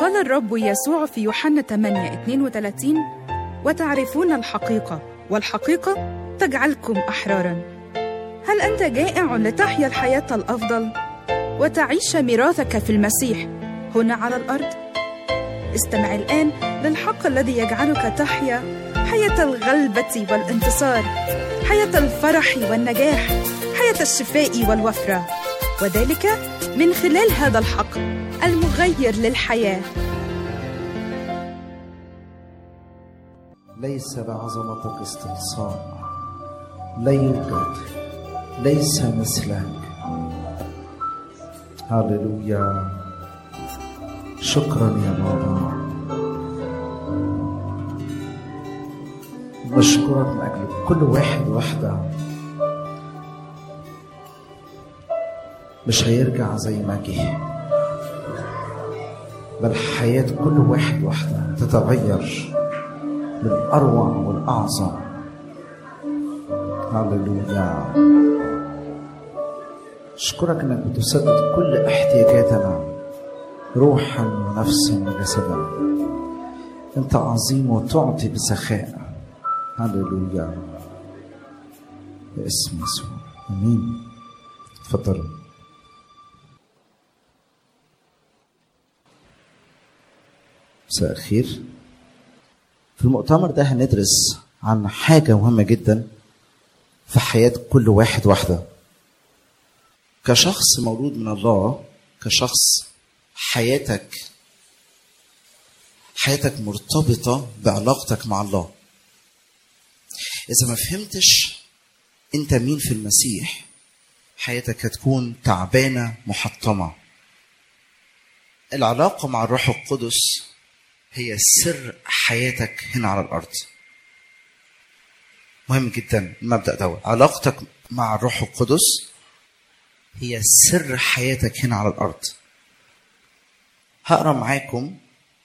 قال الرب يسوع في يوحنا 8 32 وتعرفون الحقيقة والحقيقة تجعلكم أحرارا هل أنت جائع لتحيا الحياة الأفضل وتعيش ميراثك في المسيح هنا على الأرض؟ استمع الآن للحق الذي يجعلك تحيا حياة الغلبة والانتصار حياة الفرح والنجاح حياة الشفاء والوفرة وذلك من خلال هذا الحق المغير للحياه ليس بعظمتك استنصار لا يوجد ليس مثلك هللويا شكرا يا بابا نشكرك من اجل كل واحد واحده مش هيرجع زي ما جه بل حياة كل واحد واحدة تتغير للأروع والأعظم هللويا أشكرك إنك بتسدد كل احتياجاتنا روحا ونفسا وجسدا أنت عظيم وتعطي بسخاء هللويا باسم يسوع آمين تفضلوا مساء الخير في المؤتمر ده هندرس عن حاجة مهمة جدا في حياة كل واحد واحدة كشخص مولود من الله كشخص حياتك حياتك مرتبطة بعلاقتك مع الله إذا ما فهمتش أنت مين في المسيح حياتك هتكون تعبانة محطمة العلاقة مع الروح القدس هي سر حياتك هنا على الارض مهم جدا المبدا ده علاقتك مع الروح القدس هي سر حياتك هنا على الارض هقرا معاكم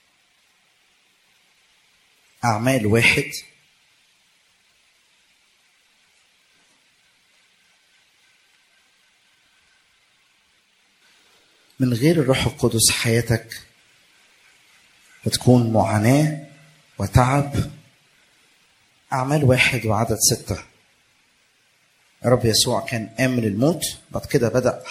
اعمال واحد من غير الروح القدس حياتك هتكون معاناة وتعب أعمال واحد وعدد ستة رب يسوع كان آمن الموت بعد كده بدأ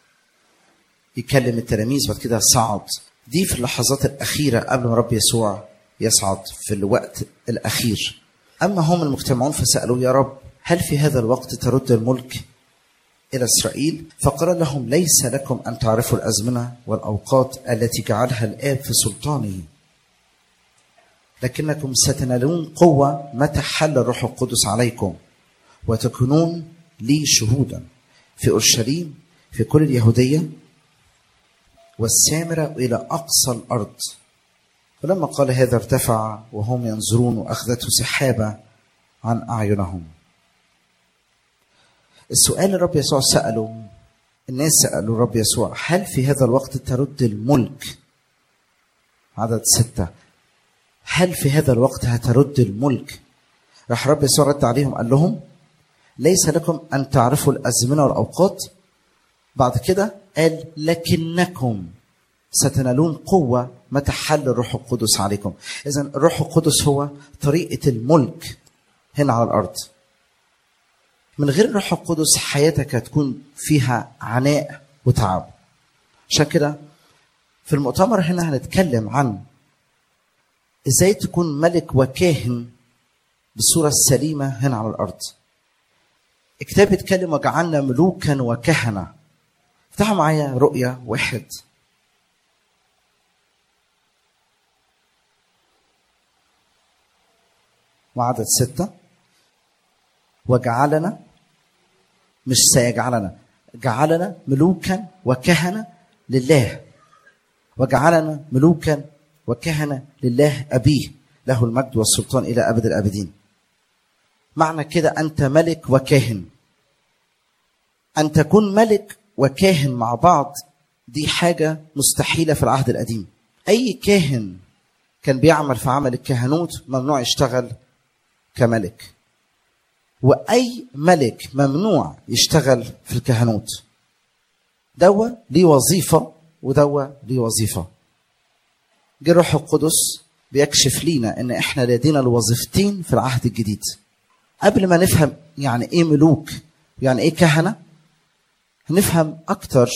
يكلم التلاميذ بعد كده صعد دي في اللحظات الأخيرة قبل ما رب يسوع يصعد في الوقت الأخير أما هم المجتمعون فسألوا يا رب هل في هذا الوقت ترد الملك إلى إسرائيل فقال لهم ليس لكم أن تعرفوا الأزمنة والأوقات التي جعلها الآب في سلطانه لكنكم ستنالون قوة متى حل الروح القدس عليكم وتكونون لي شهودا في أورشليم في كل اليهودية والسامرة إلى أقصى الأرض ولما قال هذا ارتفع وهم ينظرون وأخذته سحابة عن أعينهم السؤال اللي الرب يسوع سأله الناس سألوا الرب يسوع هل في هذا الوقت ترد الملك عدد ستة هل في هذا الوقت هترد الملك راح رب يسوع رد عليهم قال لهم ليس لكم أن تعرفوا الأزمنة والأوقات بعد كده قال لكنكم ستنالون قوة متى حل الروح القدس عليكم إذا الروح القدس هو طريقة الملك هنا على الأرض من غير الروح القدس حياتك هتكون فيها عناء وتعب عشان كده في المؤتمر هنا هنتكلم عن ازاي تكون ملك وكاهن بالصورة السليمة هنا على الأرض الكتاب بيتكلم وجعلنا ملوكا وكهنة افتحوا معايا رؤية واحد وعدد ستة وجعلنا مش سيجعلنا جعلنا ملوكا وكهنة لله وجعلنا ملوكا وكهنة لله أبيه له المجد والسلطان إلى أبد الآبدين معنى كده أنت ملك وكاهن أن تكون ملك وكاهن مع بعض دي حاجة مستحيلة في العهد القديم أي كاهن كان بيعمل في عمل الكهنوت ممنوع يشتغل كملك واي ملك ممنوع يشتغل في الكهنوت دوا ليه وظيفه ودوا ليه وظيفه جه الروح القدس بيكشف لينا ان احنا لدينا الوظيفتين في العهد الجديد قبل ما نفهم يعني ايه ملوك يعني ايه كهنه هنفهم اكتر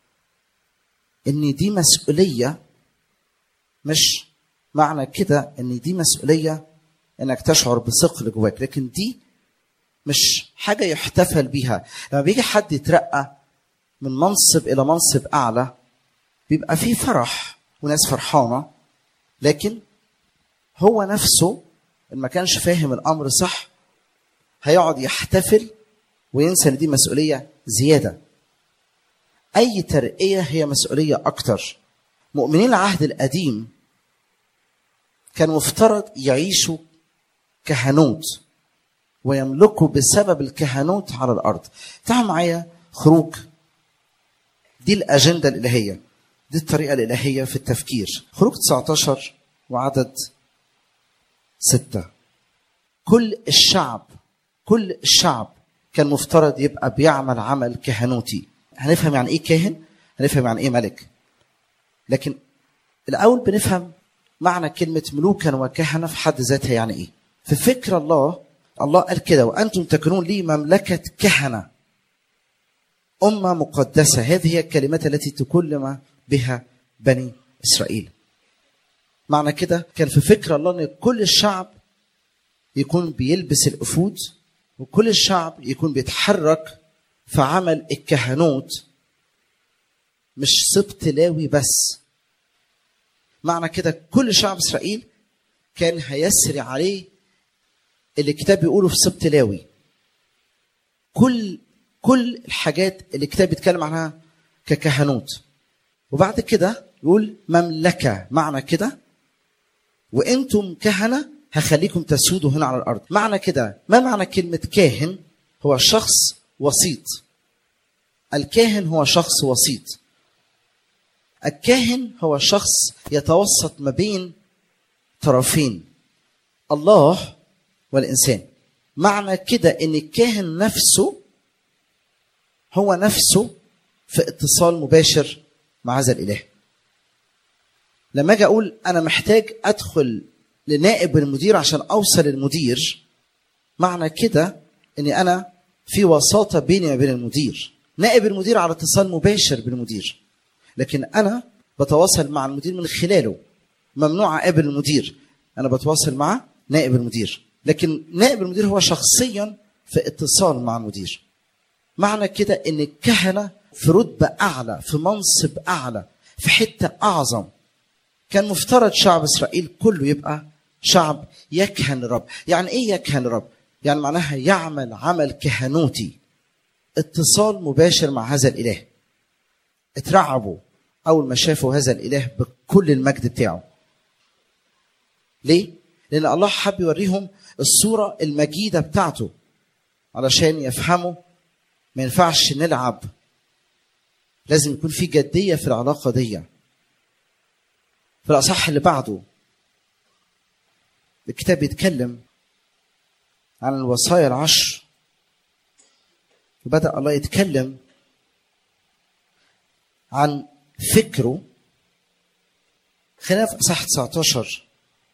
ان دي مسؤوليه مش معنى كده ان دي مسؤوليه انك تشعر بثقل جواك لكن دي مش حاجه يحتفل بيها لما بيجي حد يترقى من منصب الى منصب اعلى بيبقى فيه فرح وناس فرحانه لكن هو نفسه ان ما كانش فاهم الامر صح هيقعد يحتفل وينسى ان دي مسؤوليه زياده اي ترقيه هي مسؤوليه اكتر مؤمنين العهد القديم كان مفترض يعيشوا كهنوت ويملكوا بسبب الكهنوت على الارض تعالوا معايا خروج دي الاجنده الالهيه دي الطريقه الالهيه في التفكير خروج 19 وعدد ستة كل الشعب كل الشعب كان مفترض يبقى بيعمل عمل كهنوتي هنفهم يعني ايه كاهن هنفهم يعني ايه ملك لكن الاول بنفهم معنى كلمه ملوكا وكهنه في حد ذاتها يعني ايه في فكر الله الله قال كده وانتم تكونون لي مملكه كهنه امه مقدسه هذه هي الكلمات التي تكلم بها بني اسرائيل معنى كده كان في فكر الله ان كل الشعب يكون بيلبس الافود وكل الشعب يكون بيتحرك في عمل الكهنوت مش سبط لاوي بس معنى كده كل شعب اسرائيل كان هيسري عليه اللي الكتاب بيقوله في سبط لاوي كل كل الحاجات اللي الكتاب بيتكلم عنها ككهنوت وبعد كده يقول مملكه معنى كده وانتم كهنه هخليكم تسودوا هنا على الارض معنى كده ما معنى كلمه كاهن هو شخص وسيط الكاهن هو شخص وسيط الكاهن هو شخص يتوسط ما بين طرفين الله والانسان معنى كده ان الكاهن نفسه هو نفسه في اتصال مباشر مع هذا الاله لما اجي اقول انا محتاج ادخل لنائب المدير عشان اوصل المدير معنى كده اني انا في وساطه بيني وبين المدير نائب المدير على اتصال مباشر بالمدير لكن انا بتواصل مع المدير من خلاله ممنوع اقابل المدير انا بتواصل مع نائب المدير لكن نائب المدير هو شخصيا في اتصال مع المدير معنى كده ان الكهنه في رتبه اعلى في منصب اعلى في حته اعظم كان مفترض شعب اسرائيل كله يبقى شعب يكهن الرب يعني ايه يكهن الرب يعني معناها يعمل عمل كهنوتي اتصال مباشر مع هذا الاله اترعبوا اول ما شافوا هذا الاله بكل المجد بتاعه ليه لان الله حب يوريهم الصوره المجيده بتاعته علشان يفهموا ما ينفعش نلعب لازم يكون في جديه في العلاقه دي في الاصح اللي بعده الكتاب بيتكلم عن الوصايا العشر وبدا الله يتكلم عن فكره خلينا في اصح 19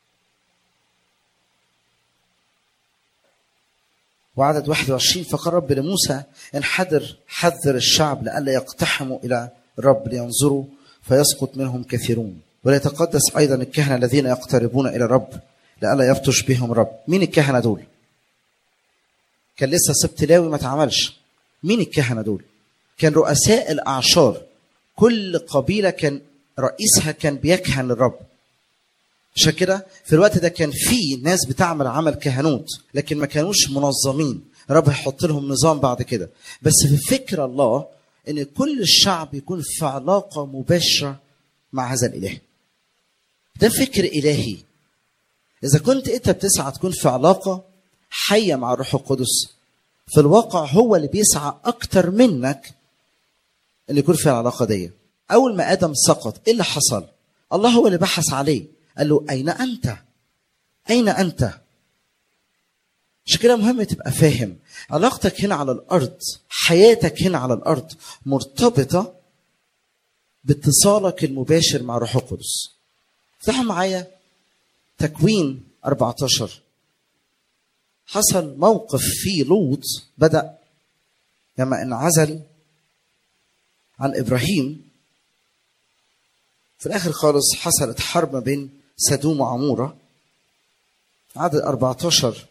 وعدد 21 فقال رب لموسى انحدر حذر الشعب لئلا يقتحموا الى الرب لينظروا فيسقط منهم كثيرون وليتقدس ايضا الكهنه الذين يقتربون الى الرب لئلا يبطش بهم الرب مين الكهنه دول كان لسه سبت لاوي ما اتعملش مين الكهنه دول كان رؤساء الاعشار كل قبيله كان رئيسها كان بيكهن للرب عشان كده في الوقت ده كان في ناس بتعمل عمل كهنوت لكن ما كانوش منظمين رب هيحط لهم نظام بعد كده بس في فكر الله ان كل الشعب يكون في علاقه مباشره مع هذا الاله ده فكر الهي اذا كنت انت بتسعى تكون في علاقه حيه مع الروح القدس في الواقع هو اللي بيسعى اكتر منك ان يكون في العلاقه دي اول ما ادم سقط ايه اللي حصل الله هو اللي بحث عليه قال له اين انت اين انت عشان كده مهم تبقى فاهم علاقتك هنا على الارض حياتك هنا على الارض مرتبطه باتصالك المباشر مع روح القدس افتحوا معايا تكوين 14 حصل موقف في لوط بدأ لما انعزل عن إبراهيم في الآخر خالص حصلت حرب ما بين سدوم وعمورة عدد 14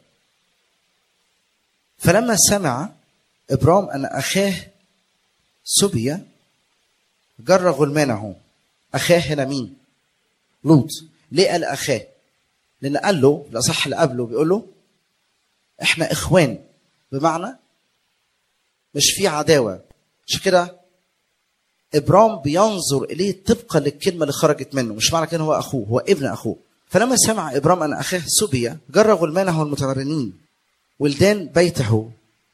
فلما سمع إبرام أن أخاه سبي جر غلمانه أخاه هنا مين؟ لوط ليه قال أخاه؟ لأن قال له الأصح اللي قبله بيقول له إحنا إخوان بمعنى مش في عداوة عشان كده إبرام بينظر إليه طبقا للكلمة اللي خرجت منه مش معنى كده هو أخوه هو ابن أخوه فلما سمع إبرام أن أخاه سبي جر غلمانه المتمرنين ولدان بيته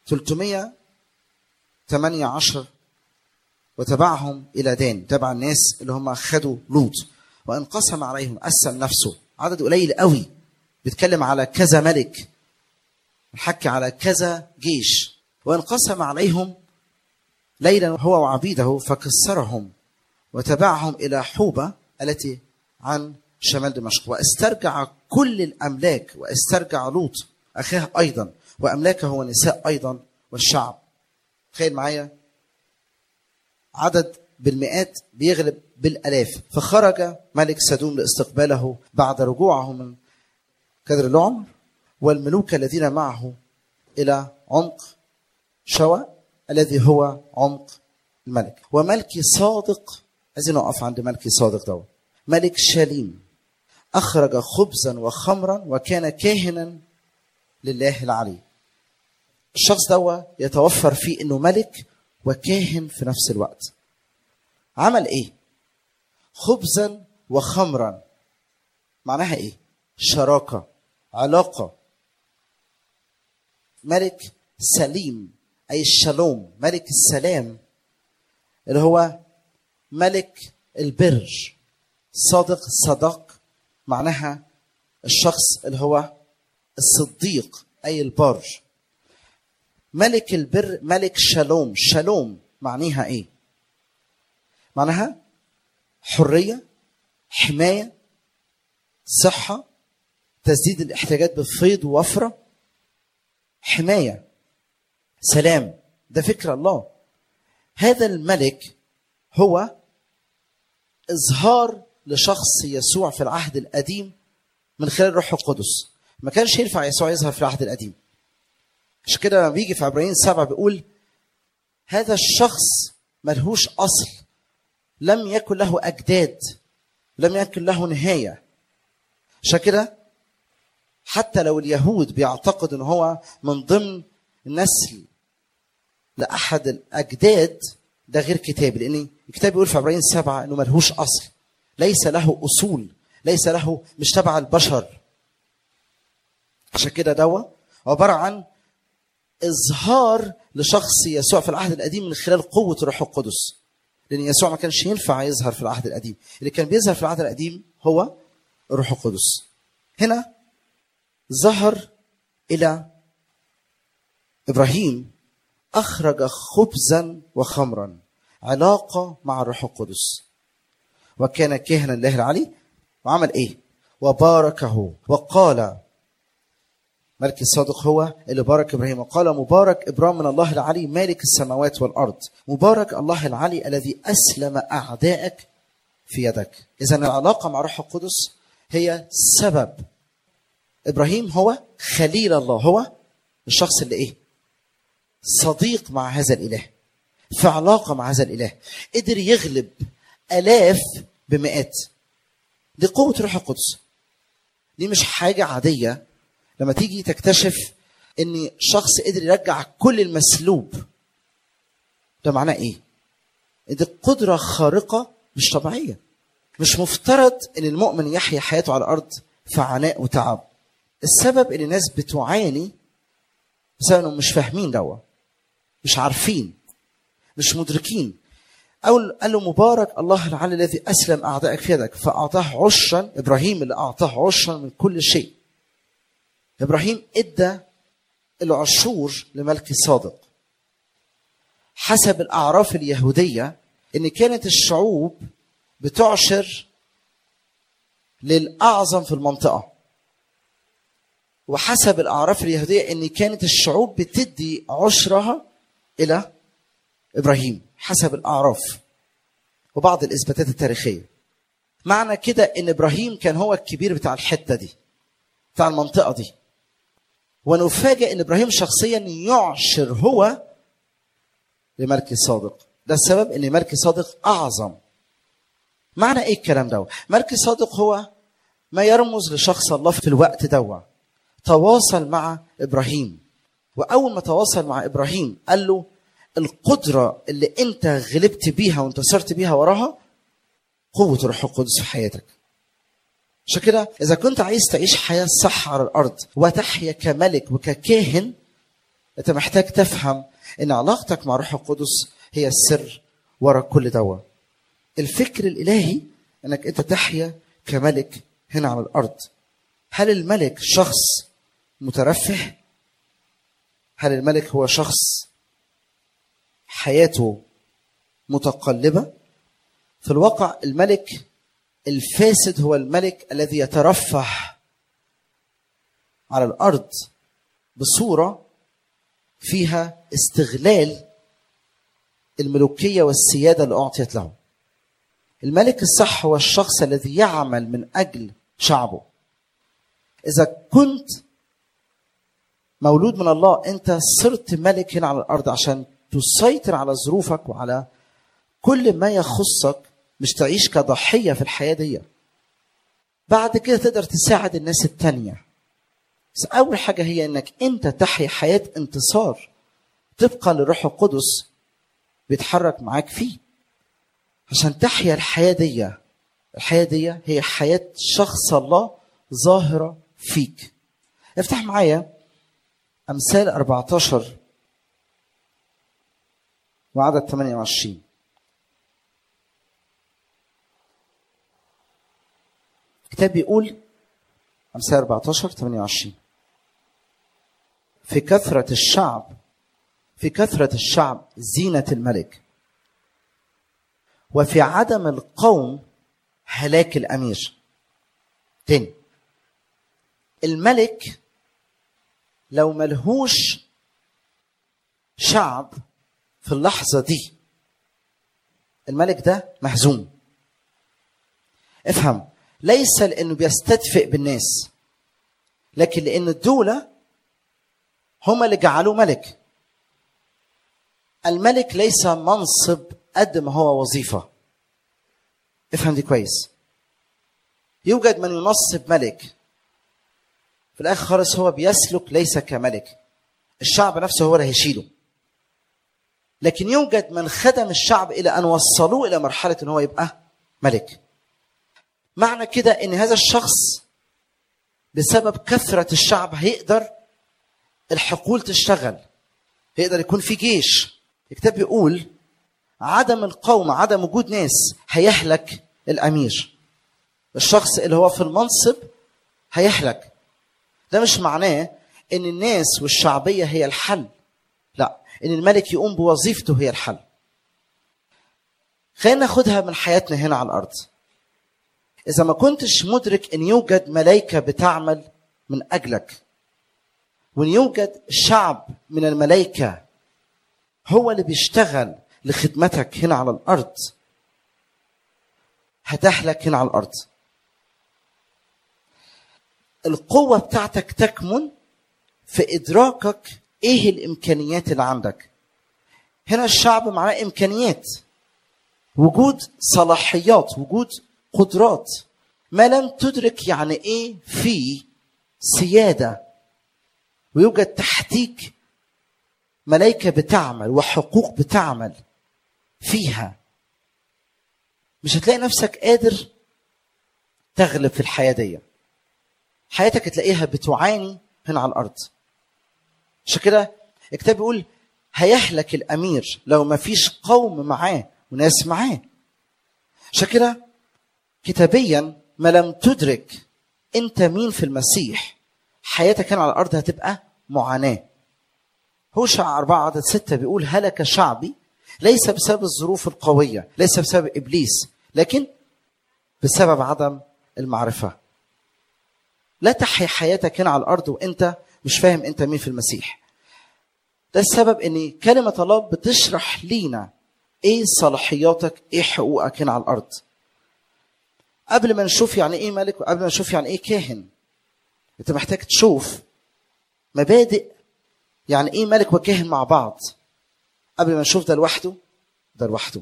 318 وتبعهم إلى دان تبع الناس اللي هم خدوا لوط وانقسم عليهم قسم نفسه عدد قليل قوي بيتكلم على كذا ملك الحكي على كذا جيش وانقسم عليهم ليلا هو وعبيده فكسرهم وتبعهم إلى حوبة التي عن شمال دمشق واسترجع كل الأملاك واسترجع لوط أخاه أيضا وأملاكه ونساء أيضا والشعب تخيل معايا عدد بالمئات بيغلب بالآلاف فخرج ملك سدوم لاستقباله بعد رجوعه من كدر العمر والملوك الذين معه إلى عمق شوى الذي هو عمق الملك وملكي صادق عايزين نقف عند ملكي صادق ده ملك شاليم أخرج خبزا وخمرا وكان كاهنا لله العلي الشخص ده يتوفر فيه انه ملك وكاهن في نفس الوقت عمل ايه خبزا وخمرا معناها ايه شراكه علاقه ملك سليم اي الشالوم ملك السلام اللي هو ملك البر صادق صدق معناها الشخص اللي هو الصديق اي البر ملك البر ملك شالوم شالوم معنيها ايه معناها حريه حمايه صحه تسديد الاحتياجات بفيض ووفره حمايه سلام ده فكر الله هذا الملك هو اظهار لشخص يسوع في العهد القديم من خلال الروح القدس ما كانش ينفع يسوع يظهر في العهد القديم عشان كده لما بيجي في عبرانيين سبعة بيقول هذا الشخص ملهوش أصل لم يكن له أجداد لم يكن له نهاية عشان كده حتى لو اليهود بيعتقد ان هو من ضمن نسل لأحد الأجداد ده غير كتابي لأن الكتاب بيقول في عبرانيين سبعة انه ملهوش أصل ليس له أصول ليس له مش تبع البشر عشان كده دوا عبارة عن إظهار لشخص يسوع في العهد القديم من خلال قوة الروح القدس لأن يسوع ما كانش ينفع يظهر في العهد القديم اللي كان بيظهر في العهد القديم هو الروح القدس هنا ظهر إلى إبراهيم أخرج خبزا وخمرا علاقة مع الروح القدس وكان كاهنا لله العلي وعمل إيه وباركه وقال ملك الصادق هو اللي بارك ابراهيم وقال مبارك ابراهيم من الله العلي مالك السماوات والارض مبارك الله العلي الذي اسلم اعدائك في يدك اذا العلاقه مع روح القدس هي سبب ابراهيم هو خليل الله هو الشخص اللي ايه صديق مع هذا الاله في علاقه مع هذا الاله قدر يغلب الاف بمئات دي قوه روح القدس دي مش حاجه عاديه لما تيجي تكتشف ان شخص قدر يرجع كل المسلوب ده معناه ايه دي قدرة خارقة مش طبيعية مش مفترض ان المؤمن يحيا حياته على الارض في عناء وتعب السبب ان الناس بتعاني بسبب انهم مش فاهمين دوا مش عارفين مش مدركين أو قال له مبارك الله العلي الذي أسلم أعدائك في يدك فأعطاه عشرا إبراهيم اللي أعطاه عشرا من كل شيء ابراهيم ادى العشور لملك صادق حسب الاعراف اليهوديه ان كانت الشعوب بتعشر للاعظم في المنطقه وحسب الاعراف اليهوديه ان كانت الشعوب بتدي عشرها الى ابراهيم حسب الاعراف وبعض الاثباتات التاريخيه معنى كده ان ابراهيم كان هو الكبير بتاع الحته دي بتاع المنطقه دي ونفاجئ ان ابراهيم شخصيا يعشر هو لملك صادق ده السبب ان ملك صادق اعظم معنى ايه الكلام ده ملك صادق هو ما يرمز لشخص الله في الوقت ده تواصل مع ابراهيم واول ما تواصل مع ابراهيم قال له القدره اللي انت غلبت بيها وانتصرت بيها وراها قوه الروح القدس في حياتك عشان كده اذا كنت عايز تعيش حياه صح على الارض وتحيا كملك وككاهن انت محتاج تفهم ان علاقتك مع الروح القدس هي السر ورا كل دوا الفكر الالهي انك انت تحيا كملك هنا على الارض هل الملك شخص مترفه هل الملك هو شخص حياته متقلبه في الواقع الملك الفاسد هو الملك الذي يترفه على الارض بصوره فيها استغلال الملوكيه والسياده اللي اعطيت له الملك الصح هو الشخص الذي يعمل من اجل شعبه اذا كنت مولود من الله انت صرت ملك هنا على الارض عشان تسيطر على ظروفك وعلى كل ما يخصك مش تعيش كضحيه في الحياه دي بعد كده تقدر تساعد الناس التانية بس اول حاجه هي انك انت تحيا حياه انتصار طبقا للروح القدس بيتحرك معاك فيه عشان تحيا الحياه دي الحياه دي هي حياه شخص الله ظاهره فيك افتح معايا امثال 14 وعدد 28 الكتاب بيقول أمثال 14 28 في كثرة الشعب في كثرة الشعب زينة الملك وفي عدم القوم هلاك الأمير تاني الملك لو ملهوش شعب في اللحظة دي الملك ده مهزوم افهم ليس لانه بيستدفئ بالناس لكن لان الدولة هم اللي جعلوه ملك الملك ليس منصب قد ما هو وظيفة افهم دي كويس يوجد من ينصب ملك في الاخر خالص هو بيسلك ليس كملك الشعب نفسه هو اللي هيشيله لكن يوجد من خدم الشعب الى ان وصلوه الى مرحله ان هو يبقى ملك معنى كده ان هذا الشخص بسبب كثره الشعب هيقدر الحقول تشتغل هيقدر يكون في جيش الكتاب بيقول عدم القوم عدم وجود ناس هيهلك الامير الشخص اللي هو في المنصب هيهلك ده مش معناه ان الناس والشعبيه هي الحل لا ان الملك يقوم بوظيفته هي الحل خلينا ناخدها من حياتنا هنا على الارض اذا ما كنتش مدرك ان يوجد ملائكه بتعمل من اجلك وان يوجد شعب من الملائكه هو اللي بيشتغل لخدمتك هنا على الارض هتهلك هنا على الارض القوه بتاعتك تكمن في ادراكك ايه الامكانيات اللي عندك هنا الشعب معناه امكانيات وجود صلاحيات وجود قدرات ما لم تدرك يعني ايه في سياده ويوجد تحتيك ملائكه بتعمل وحقوق بتعمل فيها مش هتلاقي نفسك قادر تغلب في الحياه دي حياتك تلاقيها بتعاني هنا على الارض عشان كده الكتاب بيقول هيهلك الامير لو ما فيش قوم معاه وناس معاه عشان كده كتابيا ما لم تدرك انت مين في المسيح حياتك هنا على الارض هتبقى معاناه هوشع أربعة عدد ستة بيقول هلك شعبي ليس بسبب الظروف القوية ليس بسبب إبليس لكن بسبب عدم المعرفة لا تحيا حياتك هنا على الأرض وأنت مش فاهم أنت مين في المسيح ده السبب ان كلمة الله بتشرح لينا ايه صلاحياتك ايه حقوقك هنا على الارض قبل ما نشوف يعني ايه ملك وقبل ما نشوف يعني ايه كاهن انت محتاج تشوف مبادئ يعني ايه ملك وكاهن مع بعض قبل ما نشوف ده لوحده ده لوحده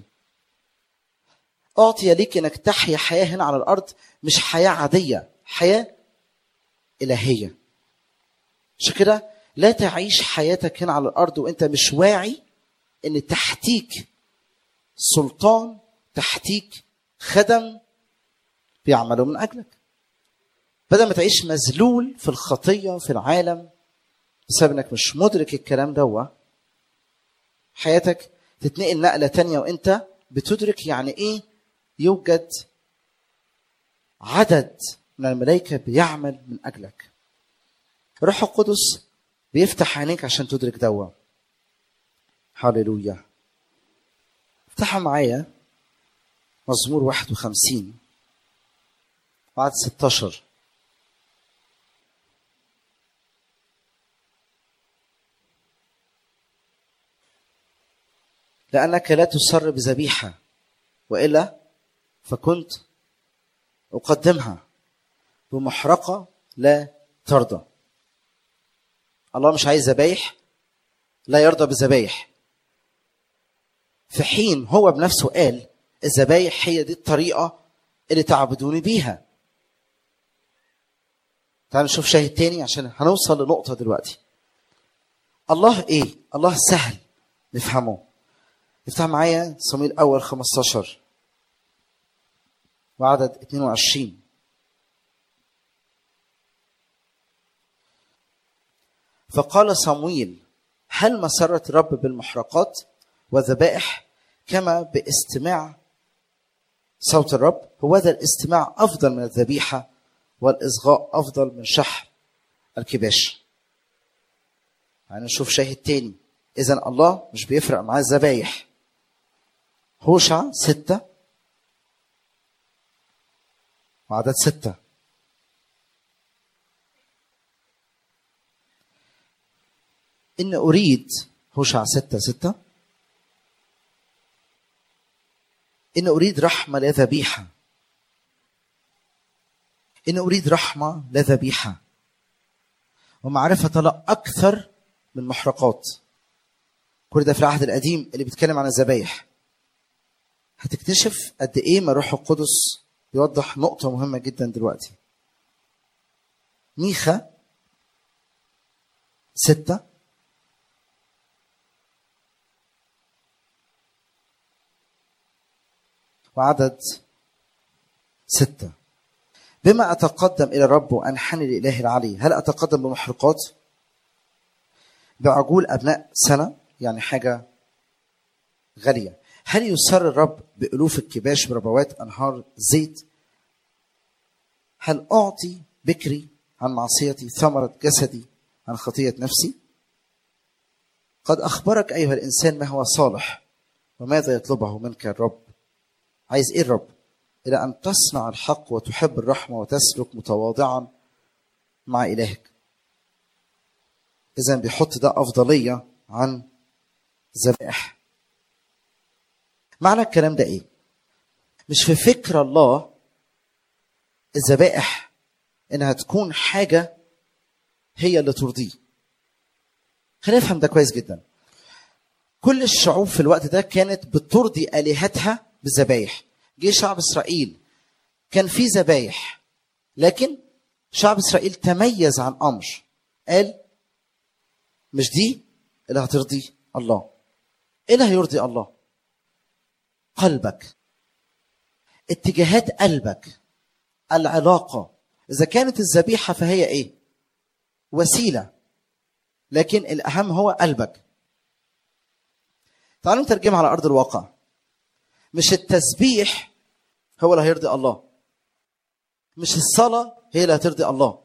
اعطي ليك انك تحيا حياه هنا على الارض مش حياه عاديه حياه الهيه عشان كده لا تعيش حياتك هنا على الارض وانت مش واعي ان تحتيك سلطان تحتيك خدم بيعملوا من اجلك بدل ما تعيش مذلول في الخطيه في العالم بسبب انك مش مدرك الكلام دوا حياتك تتنقل نقله تانية وانت بتدرك يعني ايه يوجد عدد من الملائكه بيعمل من اجلك روح القدس بيفتح عينيك عشان تدرك دوا هللويا افتحوا معايا مزمور 51 بعد 16 لأنك لا تسر بذبيحة وإلا فكنت أقدمها بمحرقة لا ترضى الله مش عايز ذبايح لا يرضى بالذبايح في حين هو بنفسه قال الذبايح هي دي الطريقة اللي تعبدوني بيها تعالوا نشوف شاهد تاني عشان هنوصل لنقطة دلوقتي الله ايه الله سهل نفهمه افتح معايا صمويل اول 15 وعدد 22 فقال صمويل هل مسرت الرب بالمحرقات والذبائح كما باستماع صوت الرب هو ذا الاستماع افضل من الذبيحه والاصغاء افضل من شحم الكباش يعني نشوف شاهد تاني اذا الله مش بيفرق معاه الذبايح هوشع ستة وعدد ستة إن أريد هوشع ستة ستة إن أريد رحمة لا ذبيحة إن أريد رحمة لا ذبيحة ومعرفة الله أكثر من محرقات كل ده في العهد القديم اللي بيتكلم عن الذبايح هتكتشف قد ايه ما روح القدس بيوضح نقطة مهمة جدا دلوقتي ميخا ستة وعدد ستة بما أتقدم إلى الرب وأنحني لإله العلي هل أتقدم بمحرقات بعجول أبناء سنة يعني حاجة غالية هل يسر الرب بألوف الكباش بربوات أنهار زيت هل أعطي بكري عن معصيتي ثمرة جسدي عن خطية نفسي قد أخبرك أيها الإنسان ما هو صالح وماذا يطلبه منك الرب عايز إيه الرب إلى أن تصنع الحق وتحب الرحمة وتسلك متواضعا مع إلهك إذا بيحط ده أفضلية عن ذبائح معنى الكلام ده إيه؟ مش في فكر الله الذبائح إنها تكون حاجة هي اللي ترضيه خلينا نفهم ده كويس جدا كل الشعوب في الوقت ده كانت بترضي آلهتها بالذبايح جه شعب إسرائيل كان في ذبايح لكن شعب إسرائيل تميز عن أمر قال مش دي اللي هترضي الله ايه اللي هيرضي الله قلبك اتجاهات قلبك العلاقه اذا كانت الذبيحه فهي ايه وسيله لكن الاهم هو قلبك تعالوا نترجمها على ارض الواقع مش التسبيح هو اللي هيرضي الله مش الصلاه هي اللي هترضي الله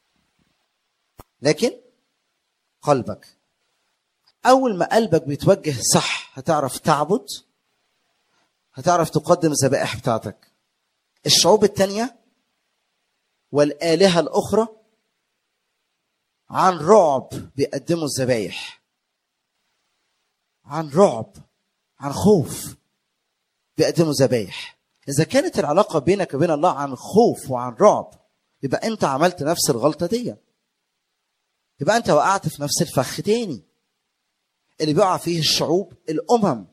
لكن قلبك اول ما قلبك بيتوجه صح هتعرف تعبد هتعرف تقدم الذبائح بتاعتك الشعوب التانية والآلهة الأخرى عن رعب بيقدموا الذبايح عن رعب عن خوف بيقدموا ذبايح إذا كانت العلاقة بينك وبين الله عن خوف وعن رعب يبقى أنت عملت نفس الغلطة دي يبقى أنت وقعت في نفس الفخ تاني اللي بيقع فيه الشعوب الأمم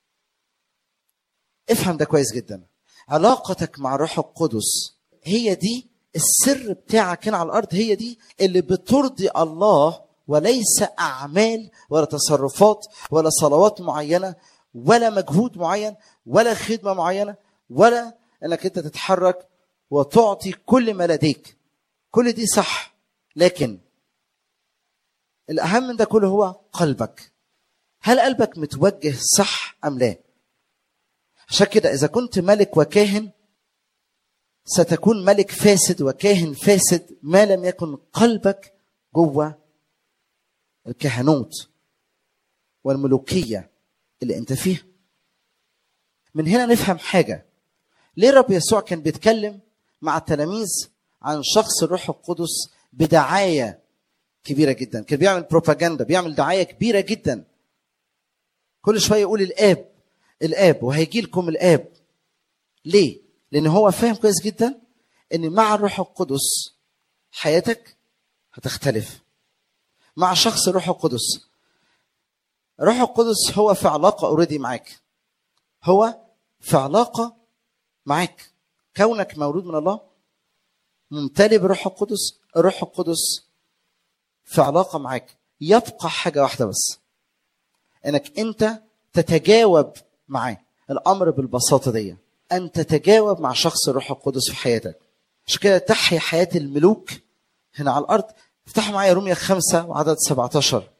افهم ده كويس جدا علاقتك مع الروح القدس هي دي السر بتاعك هنا على الارض هي دي اللي بترضي الله وليس اعمال ولا تصرفات ولا صلوات معينه ولا مجهود معين ولا خدمه معينه ولا انك انت تتحرك وتعطي كل ما لديك كل دي صح لكن الاهم من ده كله هو قلبك هل قلبك متوجه صح ام لا عشان كده اذا كنت ملك وكاهن ستكون ملك فاسد وكاهن فاسد ما لم يكن قلبك جوه الكهنوت والملوكيه اللي انت فيها من هنا نفهم حاجه ليه رب يسوع كان بيتكلم مع التلاميذ عن شخص الروح القدس بدعايه كبيره جدا كان بيعمل بروباجندا بيعمل دعايه كبيره جدا كل شويه يقول الاب الاب وهيجي لكم الاب ليه لان هو فاهم كويس جدا ان مع الروح القدس حياتك هتختلف مع شخص الروح القدس الروح القدس هو في علاقه اوريدي معاك هو في علاقه معاك كونك مولود من الله ممتلئ بالروح القدس الروح القدس في علاقه معاك يبقى حاجه واحده بس انك انت تتجاوب معاه الامر بالبساطه دي ان تتجاوب مع شخص الروح القدس في حياتك عشان كده تحيا حياه الملوك هنا على الارض افتحوا معايا روميا خمسة وعدد 17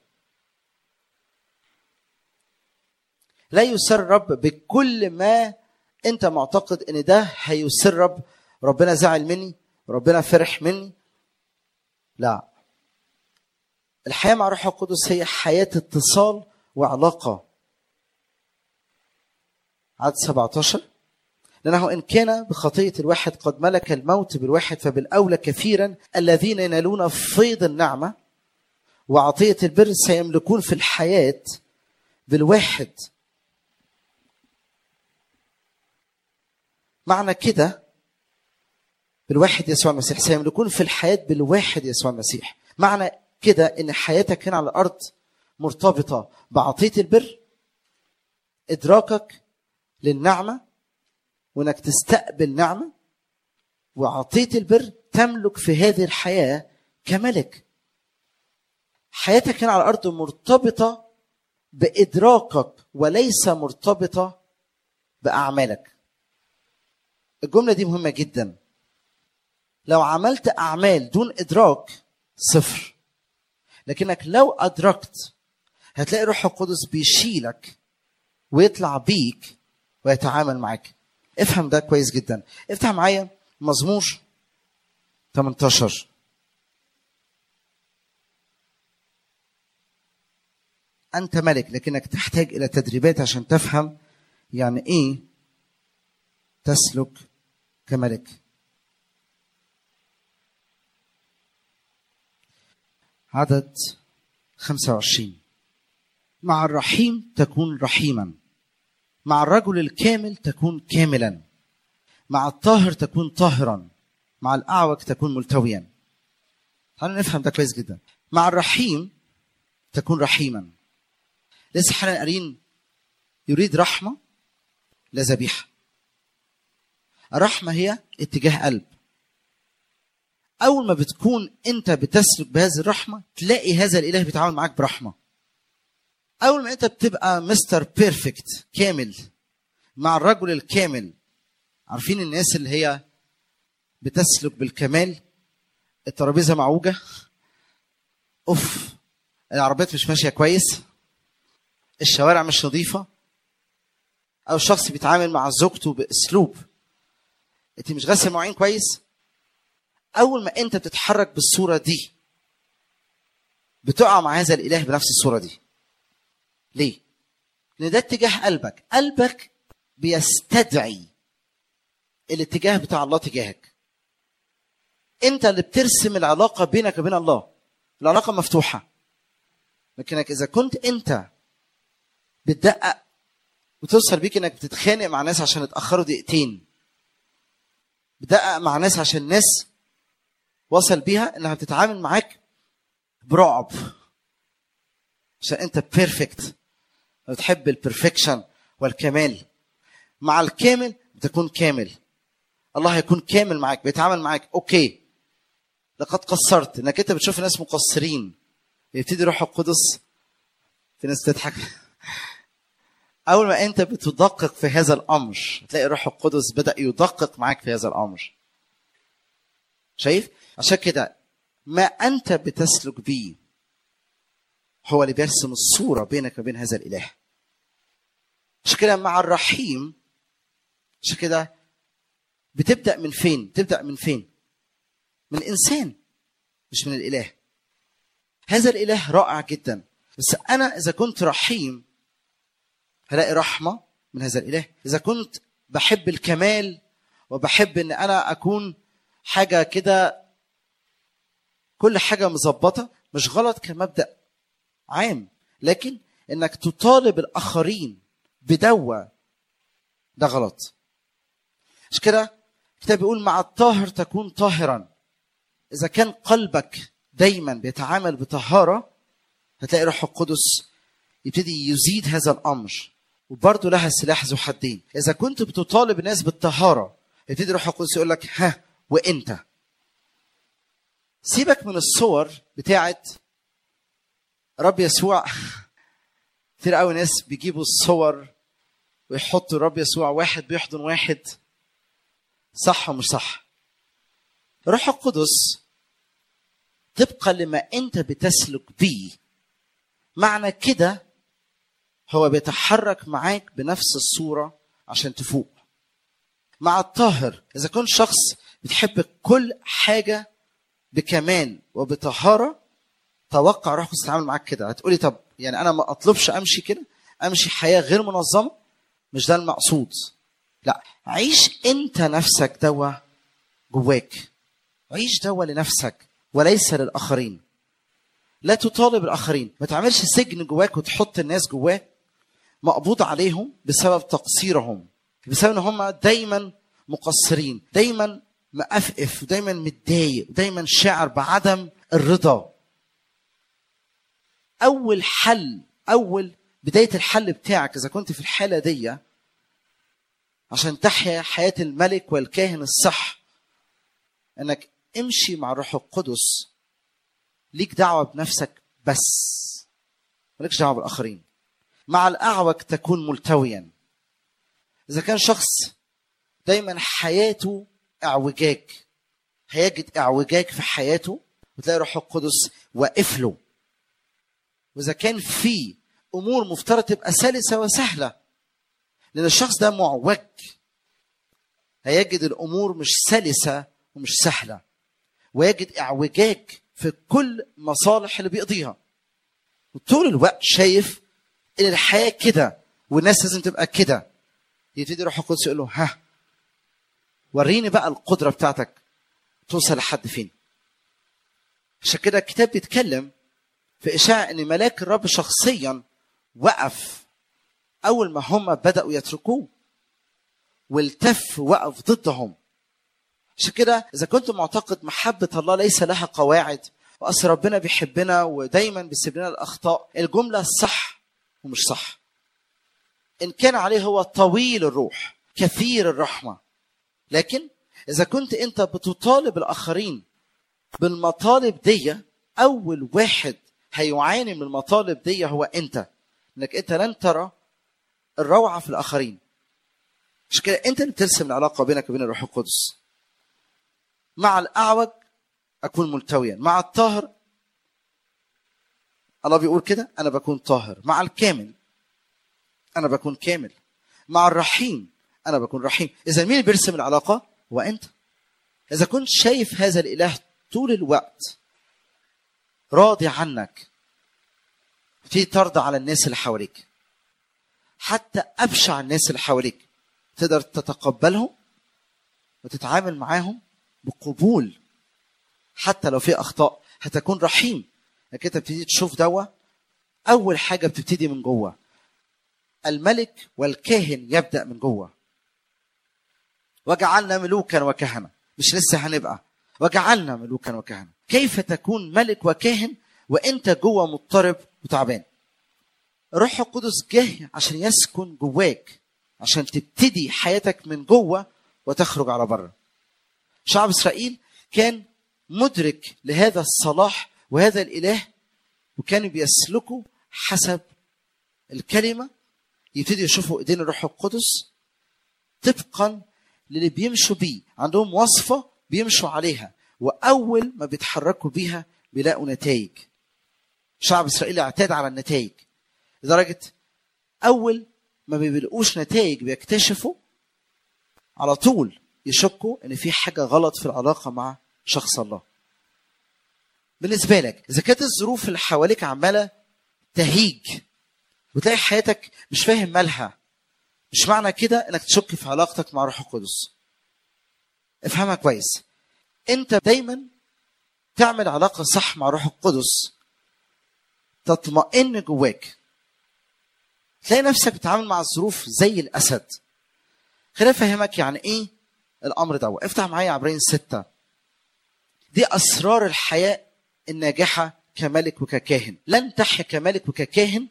لا يسر رب بكل ما انت معتقد ان ده هيسر رب ربنا زعل مني ربنا فرح مني لا الحياه مع الروح القدس هي حياه اتصال وعلاقه عدد 17 لأنه إن كان بخطية الواحد قد ملك الموت بالواحد فبالأولى كثيرا الذين ينالون فيض النعمة وعطية البر سيملكون في الحياة بالواحد معنى كده بالواحد يسوع المسيح سيملكون في الحياة بالواحد يسوع المسيح معنى كده ان حياتك هنا على الارض مرتبطة بعطية البر ادراكك للنعمة وانك تستقبل نعمة وعطية البر تملك في هذه الحياة كملك حياتك هنا على الأرض مرتبطة بإدراكك وليس مرتبطة بأعمالك الجملة دي مهمة جدا لو عملت أعمال دون إدراك صفر لكنك لو أدركت هتلاقي روح القدس بيشيلك ويطلع بيك ويتعامل معاك افهم ده كويس جدا افتح معايا مزمور 18 انت ملك لكنك تحتاج الى تدريبات عشان تفهم يعني ايه تسلك كملك عدد 25 مع الرحيم تكون رحيما مع الرجل الكامل تكون كاملا مع الطاهر تكون طاهرا مع الاعوج تكون ملتويا تعالوا نفهم ده كويس جدا مع الرحيم تكون رحيما لسه حالا قارين يريد رحمه لا ذبيحه الرحمه هي اتجاه قلب اول ما بتكون انت بتسلك بهذه الرحمه تلاقي هذا الاله بيتعامل معاك برحمه اول ما انت بتبقى مستر بيرفكت كامل مع الرجل الكامل عارفين الناس اللي هي بتسلك بالكمال الترابيزه معوجه اوف العربيات مش ماشيه كويس الشوارع مش نظيفه او الشخص بيتعامل مع زوجته باسلوب انت مش غاسل مواعين كويس اول ما انت بتتحرك بالصوره دي بتقع مع هذا الاله بنفس الصوره دي ليه لان ده اتجاه قلبك قلبك بيستدعي الاتجاه بتاع الله تجاهك انت اللي بترسم العلاقه بينك وبين الله العلاقه مفتوحه لكنك اذا كنت انت بتدقق وتوصل بيك انك بتتخانق مع ناس عشان اتاخروا دقيقتين بتدقق مع ناس عشان ناس وصل بيها انها بتتعامل معاك برعب عشان انت بيرفكت بتحب البرفكشن والكمال مع الكامل بتكون كامل الله هيكون كامل معاك بيتعامل معاك اوكي لقد قصرت انك انت بتشوف ناس مقصرين يبتدي روح القدس في ناس تضحك اول ما انت بتدقق في هذا الامر تلاقي روح القدس بدا يدقق معاك في هذا الامر شايف عشان كده ما انت بتسلك بيه هو اللي بيرسم الصوره بينك وبين هذا الاله عشان كده مع الرحيم عشان كده بتبدا من فين بتبدا من فين من انسان مش من الاله هذا الاله رائع جدا بس انا اذا كنت رحيم هلاقي رحمه من هذا الاله اذا كنت بحب الكمال وبحب ان انا اكون حاجه كده كل حاجه مظبطه مش غلط كمبدا عام لكن انك تطالب الاخرين بدوا ده غلط مش كده الكتاب بيقول مع الطاهر تكون طاهرا اذا كان قلبك دايما بيتعامل بطهاره هتلاقي روح القدس يبتدي يزيد هذا الامر وبرضه لها سلاح ذو حدين اذا كنت بتطالب الناس بالطهاره يبتدي روح القدس يقول لك ها وانت سيبك من الصور بتاعت رب يسوع كتير قوي ناس بيجيبوا الصور ويحطوا رب يسوع واحد بيحضن واحد صح ومش صح روح القدس طبقا لما انت بتسلك بيه معنى كده هو بيتحرك معاك بنفس الصورة عشان تفوق مع الطاهر إذا كنت شخص بتحب كل حاجة بكمال وبطهارة توقع روح القدس يتعامل معاك كده هتقولي طب يعني أنا ما أطلبش أمشي كده أمشي حياة غير منظمة مش ده المقصود لا عيش أنت نفسك دوا جواك عيش دوا لنفسك وليس للآخرين لا تطالب الآخرين ما تعملش سجن جواك وتحط الناس جواك مقبوض عليهم بسبب تقصيرهم بسبب ان هم دايما مقصرين دايما مقفقف ودايما متضايق ودايما شاعر بعدم الرضا اول حل اول بدايه الحل بتاعك اذا كنت في الحاله دي عشان تحيا حياه الملك والكاهن الصح انك امشي مع الروح القدس ليك دعوه بنفسك بس مالكش دعوه بالاخرين مع الاعوج تكون ملتويا اذا كان شخص دايما حياته اعوجاج هيجد اعوجاج في حياته وتلاقي روح القدس واقف له واذا كان في امور مفترض تبقى سلسه وسهله لان الشخص ده معوج هيجد الامور مش سلسه ومش سهله ويجد اعوجاج في كل مصالح اللي بيقضيها وطول الوقت شايف ان الحياه كده والناس لازم تبقى كده يبتدي روح القدس يقول له ها وريني بقى القدره بتاعتك توصل لحد فين عشان كده الكتاب بيتكلم في اشاعه ان ملاك الرب شخصيا وقف اول ما هم بداوا يتركوه والتف وقف ضدهم عشان كده اذا كنت معتقد محبه الله ليس لها قواعد واصل ربنا بيحبنا ودايما بيسيب لنا الاخطاء الجمله صح ومش صح ان كان عليه هو طويل الروح كثير الرحمه لكن اذا كنت انت بتطالب الاخرين بالمطالب دي اول واحد هيعاني من المطالب دي هو انت انك انت لن ترى الروعه في الاخرين مش كده انت اللي بترسم العلاقه بينك وبين الروح القدس مع الاعوج اكون ملتويا مع الطاهر الله بيقول كده انا بكون طاهر مع الكامل انا بكون كامل مع الرحيم انا بكون رحيم اذا مين اللي بيرسم العلاقه هو انت اذا كنت شايف هذا الاله طول الوقت راضي عنك في ترضى على الناس اللي حواليك حتى ابشع الناس اللي حواليك تقدر تتقبلهم وتتعامل معاهم بقبول حتى لو في اخطاء هتكون رحيم انك انت بتبتدي تشوف دوا اول حاجه بتبتدي من جوه الملك والكاهن يبدا من جوه وجعلنا ملوكا وكهنه مش لسه هنبقى وجعلنا ملوكا وكهنه كيف تكون ملك وكاهن وانت جوه مضطرب وتعبان الروح القدس جه عشان يسكن جواك عشان تبتدي حياتك من جوه وتخرج على بره شعب اسرائيل كان مدرك لهذا الصلاح وهذا الاله وكانوا بيسلكوا حسب الكلمه يبتدي يشوفوا ايدين الروح القدس طبقا للي بيمشوا بيه عندهم وصفه بيمشوا عليها واول ما بيتحركوا بيها بيلاقوا نتائج شعب اسرائيل اعتاد على النتائج لدرجه اول ما بيلاقوش نتائج بيكتشفوا على طول يشكوا ان في حاجه غلط في العلاقه مع شخص الله بالنسبه لك اذا كانت الظروف اللي حواليك عماله تهيج وتلاقي حياتك مش فاهم مالها مش معنى كده انك تشك في علاقتك مع روح القدس افهمها كويس انت دايما تعمل علاقه صح مع روح القدس تطمئن جواك تلاقي نفسك بتتعامل مع الظروف زي الاسد خليني افهمك يعني ايه الامر ده افتح معايا عبرين ستة دي اسرار الحياه الناجحه كملك وككاهن لن تحيا كملك وككاهن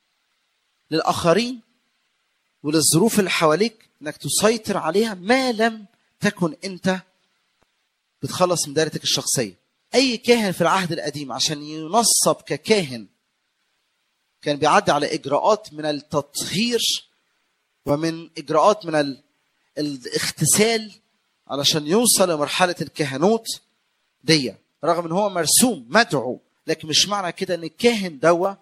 للاخرين وللظروف اللي حواليك انك تسيطر عليها ما لم تكن انت بتخلص من دائرتك الشخصيه اي كاهن في العهد القديم عشان ينصب ككاهن كان بيعدي على اجراءات من التطهير ومن اجراءات من ال... الاغتسال علشان يوصل لمرحله الكهنوت دي رغم ان هو مرسوم مدعو لكن مش معنى كده ان الكاهن دوا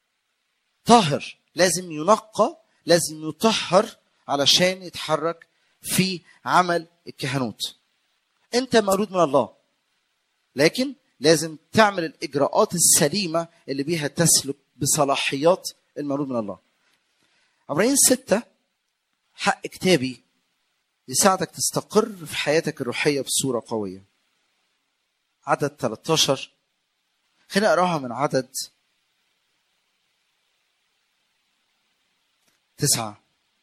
طاهر لازم ينقى لازم يطهر علشان يتحرك في عمل الكهنوت انت مولود من الله لكن لازم تعمل الاجراءات السليمه اللي بيها تسلك بصلاحيات المولود من الله عبرين ستة حق كتابي يساعدك تستقر في حياتك الروحية بصورة قوية عدد 13 خلينا أقراها من عدد تسعة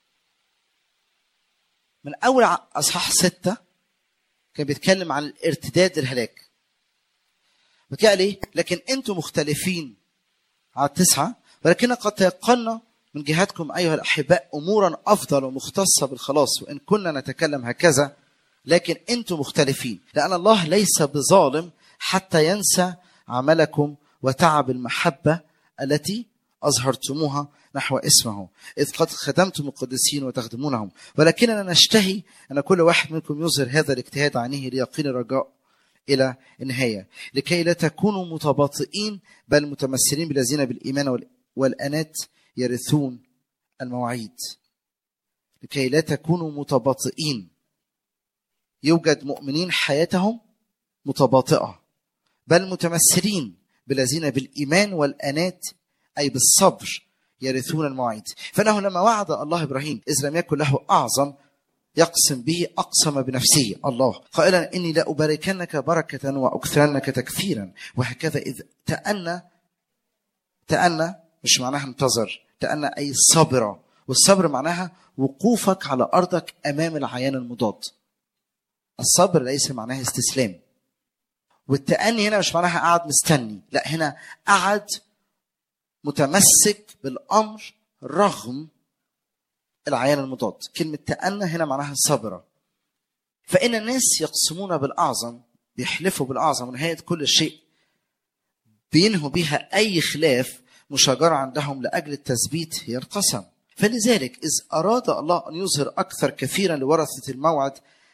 من أول أصحاح ستة كان بيتكلم عن الارتداد الهلاك بتلاقي ليه؟ لكن أنتم مختلفين على التسعة ولكن قد تيقنا من جهتكم أيها الأحباء أمورا أفضل ومختصة بالخلاص وإن كنا نتكلم هكذا لكن أنتم مختلفين لأن الله ليس بظالم حتى ينسى عملكم وتعب المحبة التي أظهرتموها نحو اسمه إذ قد خدمتم القديسين وتخدمونهم ولكننا نشتهي أن كل واحد منكم يظهر هذا الاجتهاد عينه ليقين الرجاء إلى النهاية لكي لا تكونوا متباطئين بل متمثلين بالذين بالإيمان والأنات يرثون المواعيد لكي لا تكونوا متباطئين يوجد مؤمنين حياتهم متباطئة بل متمثلين بالذين بالإيمان والأنات أي بالصبر يرثون المواعيد فإنه لما وعد الله إبراهيم إذ لم يكن له أعظم يقسم به أقسم بنفسه الله قائلا إني لأباركنك بركة وأكثرنك تكثيرا وهكذا إذ تأنى تأنى مش معناها انتظر تأنى أي صبرة والصبر معناها وقوفك على أرضك أمام العيان المضاد الصبر ليس معناه استسلام والتأني هنا مش معناها قعد مستني لا هنا قعد متمسك بالأمر رغم العيان المضاد كلمة تأنى هنا معناها صبرة فإن الناس يقسمون بالأعظم بيحلفوا بالأعظم ونهاية كل شيء بينهوا بها أي خلاف مشاجرة عندهم لأجل التثبيت هي القسم فلذلك إذ أراد الله أن يظهر أكثر كثيرا لورثة الموعد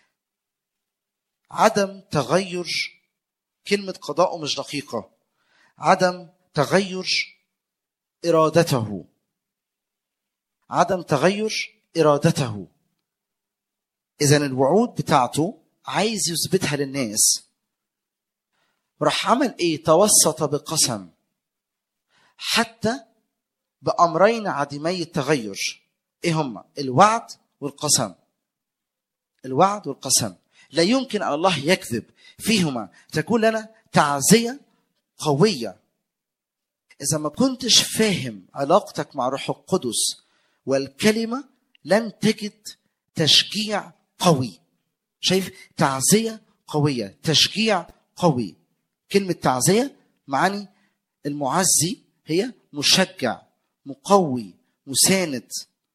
عدم تغير كلمة قضاءه مش دقيقة عدم تغير إرادته عدم تغير إرادته إذا الوعود بتاعته عايز يثبتها للناس راح عمل إيه توسط بقسم حتى بأمرين عديمي التغير إيه هما الوعد والقسم الوعد والقسم لا يمكن أن الله يكذب فيهما تكون لنا تعزية قوية إذا ما كنتش فاهم علاقتك مع روح القدس والكلمة لن تجد تشجيع قوي شايف تعزية قوية تشجيع قوي كلمة تعزية معاني المعزي هي مشجع مقوي مساند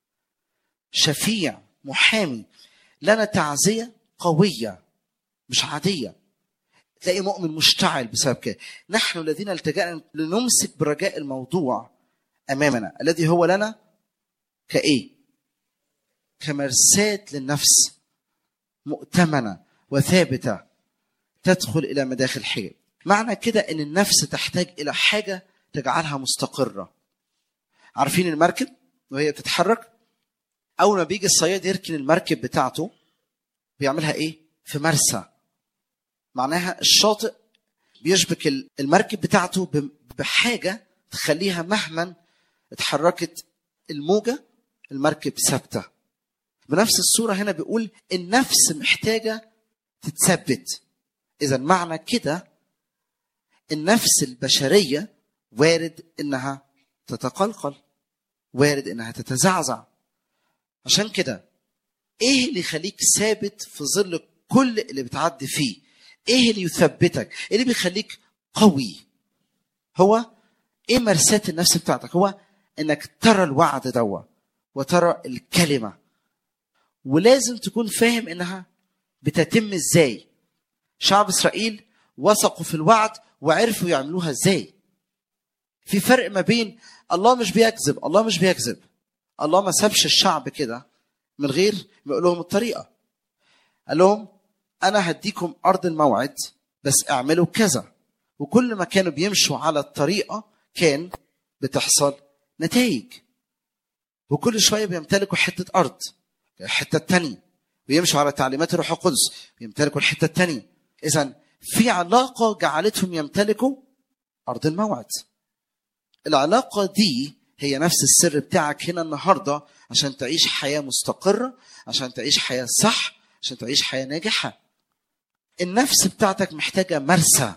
شفيع محامي لنا تعزية قوية مش عادية تلاقي مؤمن مشتعل بسبب كده نحن الذين التجأنا لنمسك برجاء الموضوع أمامنا الذي هو لنا كإيه كمرساة للنفس مؤتمنة وثابتة تدخل إلى مداخل حجاب معنى كده ان النفس تحتاج الى حاجه تجعلها مستقره عارفين المركب وهي بتتحرك اول ما بيجي الصياد يركن المركب بتاعته بيعملها ايه في مرسى معناها الشاطئ بيشبك المركب بتاعته بحاجه تخليها مهما اتحركت الموجه المركب ثابته بنفس الصوره هنا بيقول النفس محتاجه تتثبت اذا معنى كده النفس البشريه وارد انها تتقلقل وارد انها تتزعزع عشان كده ايه اللي يخليك ثابت في ظل كل اللي بتعدي فيه ايه اللي يثبتك ايه اللي بيخليك قوي هو ايه مرساة النفس بتاعتك هو انك ترى الوعد دوا وترى الكلمة ولازم تكون فاهم انها بتتم ازاي شعب اسرائيل وثقوا في الوعد وعرفوا يعملوها ازاي في فرق ما بين الله مش بيكذب الله مش بيكذب الله ما سابش الشعب كده من غير ما يقول لهم الطريقه قال لهم انا هديكم ارض الموعد بس اعملوا كذا وكل ما كانوا بيمشوا على الطريقه كان بتحصل نتائج وكل شويه بيمتلكوا حته ارض الحته الثانيه ويمشوا على تعليمات الروح القدس يمتلكوا الحته الثانيه اذا في علاقه جعلتهم يمتلكوا ارض الموعد العلاقه دي هي نفس السر بتاعك هنا النهارده عشان تعيش حياه مستقره عشان تعيش حياه صح عشان تعيش حياه ناجحه النفس بتاعتك محتاجه مرسى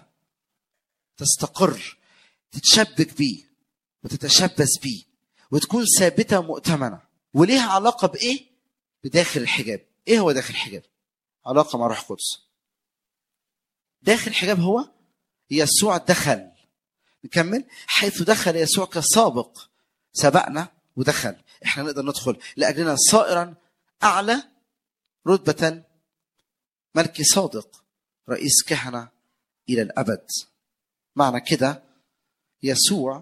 تستقر تتشبك بيه وتتشبث بيه وتكون ثابته مؤتمنه وليها علاقه بايه بداخل الحجاب ايه هو داخل الحجاب علاقه مع روح القدس داخل الحجاب هو يسوع دخل نكمل حيث دخل يسوع كسابق سبقنا ودخل احنا نقدر ندخل لاجلنا صائرا اعلى رتبه ملك صادق رئيس كهنه الى الابد معنى كده يسوع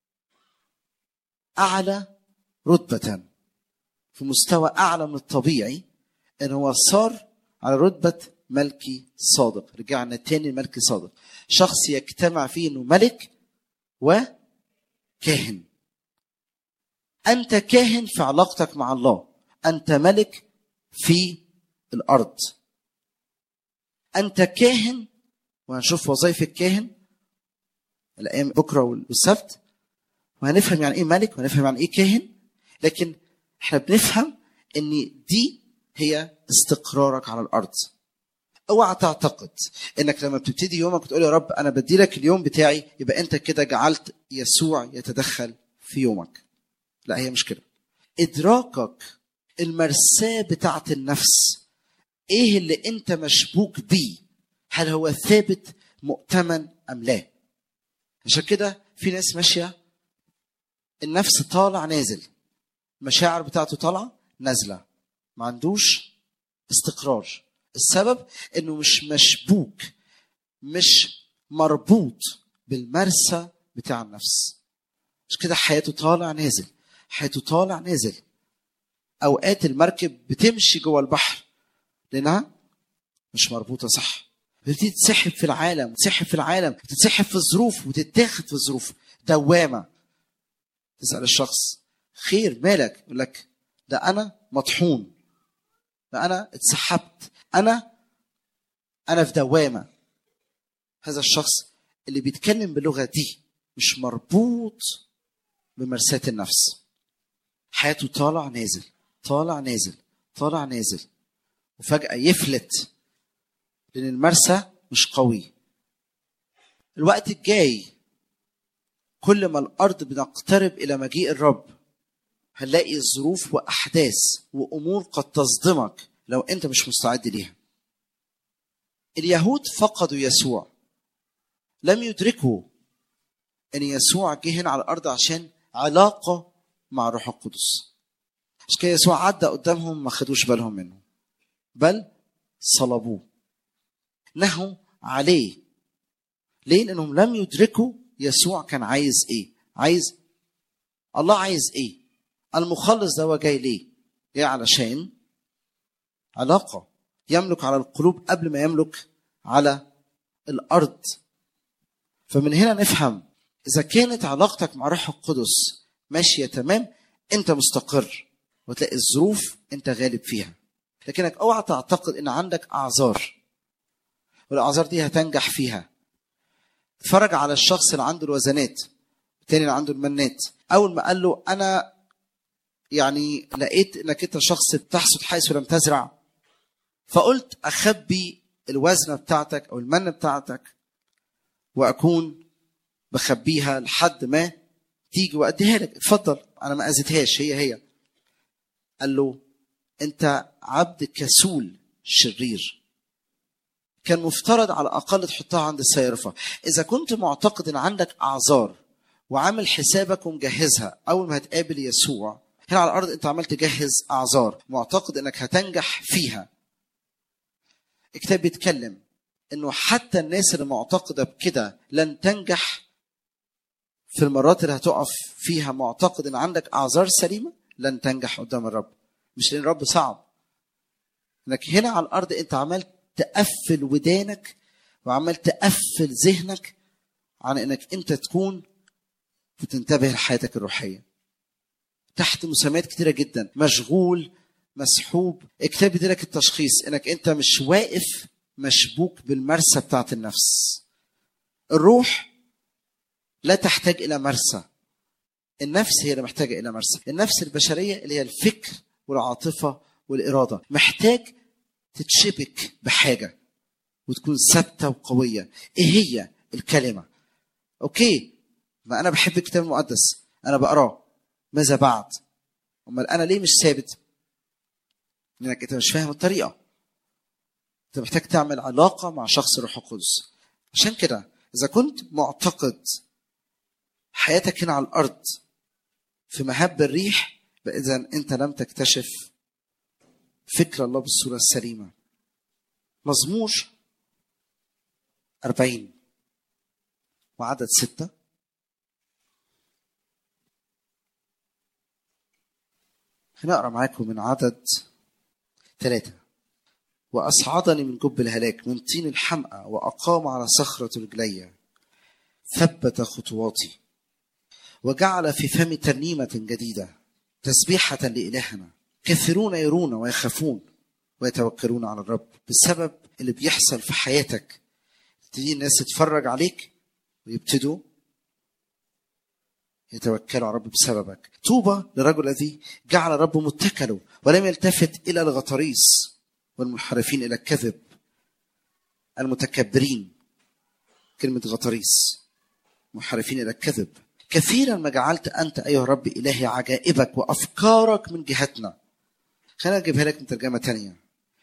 اعلى رتبه في مستوى اعلى من الطبيعي ان هو صار على رتبه ملكي صادق رجعنا تاني لملكي صادق شخص يجتمع فيه انه ملك وكاهن انت كاهن في علاقتك مع الله انت ملك في الارض انت كاهن وهنشوف وظائف الكاهن الايام بكره والسبت وهنفهم يعني ايه ملك وهنفهم يعني ايه كاهن لكن احنا بنفهم ان دي هي استقرارك على الارض اوعى تعتقد انك لما بتبتدي يومك وتقول يا رب انا بدي لك اليوم بتاعي يبقى انت كده جعلت يسوع يتدخل في يومك لا هي مش كده ادراكك المرساه بتاعت النفس ايه اللي انت مشبوك بيه هل هو ثابت مؤتمن ام لا عشان كده في ناس ماشيه النفس طالع نازل المشاعر بتاعته طالعه نازله ما عندوش استقرار السبب انه مش مشبوك مش مربوط بالمرسى بتاع النفس مش كده حياته طالع نازل حياته طالع نازل اوقات المركب بتمشي جوه البحر لانها مش مربوطه صح بتبتدي تسحب في العالم تسحب في العالم تتسحب في الظروف وتتاخد في الظروف دوامه تسال الشخص خير مالك يقول لك ده انا مطحون ده انا اتسحبت انا انا في دوامه هذا الشخص اللي بيتكلم باللغه دي مش مربوط بمرساة النفس حياته طالع نازل طالع نازل طالع نازل وفجأة يفلت لان المرسى مش قوي الوقت الجاي كل ما الارض بنقترب الى مجيء الرب هنلاقي ظروف واحداث وامور قد تصدمك لو انت مش مستعد ليها اليهود فقدوا يسوع لم يدركوا ان يسوع جه هنا على الارض عشان علاقه مع الروح القدس عشان كده يسوع عدى قدامهم ما خدوش بالهم منه بل صلبوه نهوا عليه ليه لانهم لم يدركوا يسوع كان عايز ايه عايز الله عايز ايه المخلص ده هو جاي ليه جاي علشان علاقه يملك على القلوب قبل ما يملك على الارض فمن هنا نفهم اذا كانت علاقتك مع الروح القدس ماشيه تمام انت مستقر وتلاقي الظروف انت غالب فيها لكنك اوعى تعتقد ان عندك اعذار والاعذار دي هتنجح فيها اتفرج على الشخص اللي عنده الوزنات التاني اللي عنده المنات اول ما قال له انا يعني لقيت انك انت شخص بتحصد حيث لم تزرع فقلت اخبي الوزنه بتاعتك او المنه بتاعتك واكون بخبيها لحد ما تيجي واديها لك اتفضل انا ما اذيتهاش هي هي قال له انت عبد كسول شرير كان مفترض على الاقل تحطها عند السيرفه اذا كنت معتقد ان عندك اعذار وعامل حسابك ومجهزها اول ما هتقابل يسوع هنا على الارض انت عمال تجهز اعذار معتقد انك هتنجح فيها الكتاب بيتكلم انه حتى الناس اللي معتقده بكده لن تنجح في المرات اللي هتقف فيها معتقد ان عندك اعذار سليمه لن تنجح قدام الرب مش لان الرب صعب انك هنا على الارض انت عمال تقفل ودانك وعمال تقفل ذهنك عن انك انت تكون بتنتبه لحياتك الروحيه تحت مسميات كتيره جدا مشغول مسحوب الكتاب بيديلك التشخيص انك انت مش واقف مشبوك بالمرسى بتاعت النفس الروح لا تحتاج الى مرسى النفس هي اللي محتاجه الى مرسى النفس البشريه اللي هي الفكر والعاطفه والاراده محتاج تتشبك بحاجه وتكون ثابته وقويه ايه هي الكلمه اوكي ما انا بحب الكتاب المقدس انا بقراه ماذا بعد امال انا ليه مش ثابت لانك انت مش فاهم الطريقه انت محتاج تعمل علاقه مع شخص الروح القدس عشان كده اذا كنت معتقد حياتك هنا على الارض في مهب الريح فاذا انت لم تكتشف فكر الله بالصوره السليمه مزمور أربعين وعدد ستة هنقرا معاكم من عدد ثلاثة وأصعدني من جب الهلاك من طين الحمأة وأقام على صخرة رجلي ثبت خطواتي وجعل في فمي ترنيمة جديدة تسبيحة لإلهنا كثيرون يرون ويخافون ويتوكلون على الرب بسبب اللي بيحصل في حياتك تيجي الناس تتفرج عليك ويبتدوا يتوكلوا على الرب بسببك طوبى للرجل الذي جعل الرب متكله ولم يلتفت الى الغطاريس والمنحرفين الى الكذب المتكبرين كلمة غطاريس منحرفين الى الكذب كثيرا ما جعلت انت ايها الرب الهي عجائبك وافكارك من جهتنا خلينا اجيبها لك من ترجمه تانية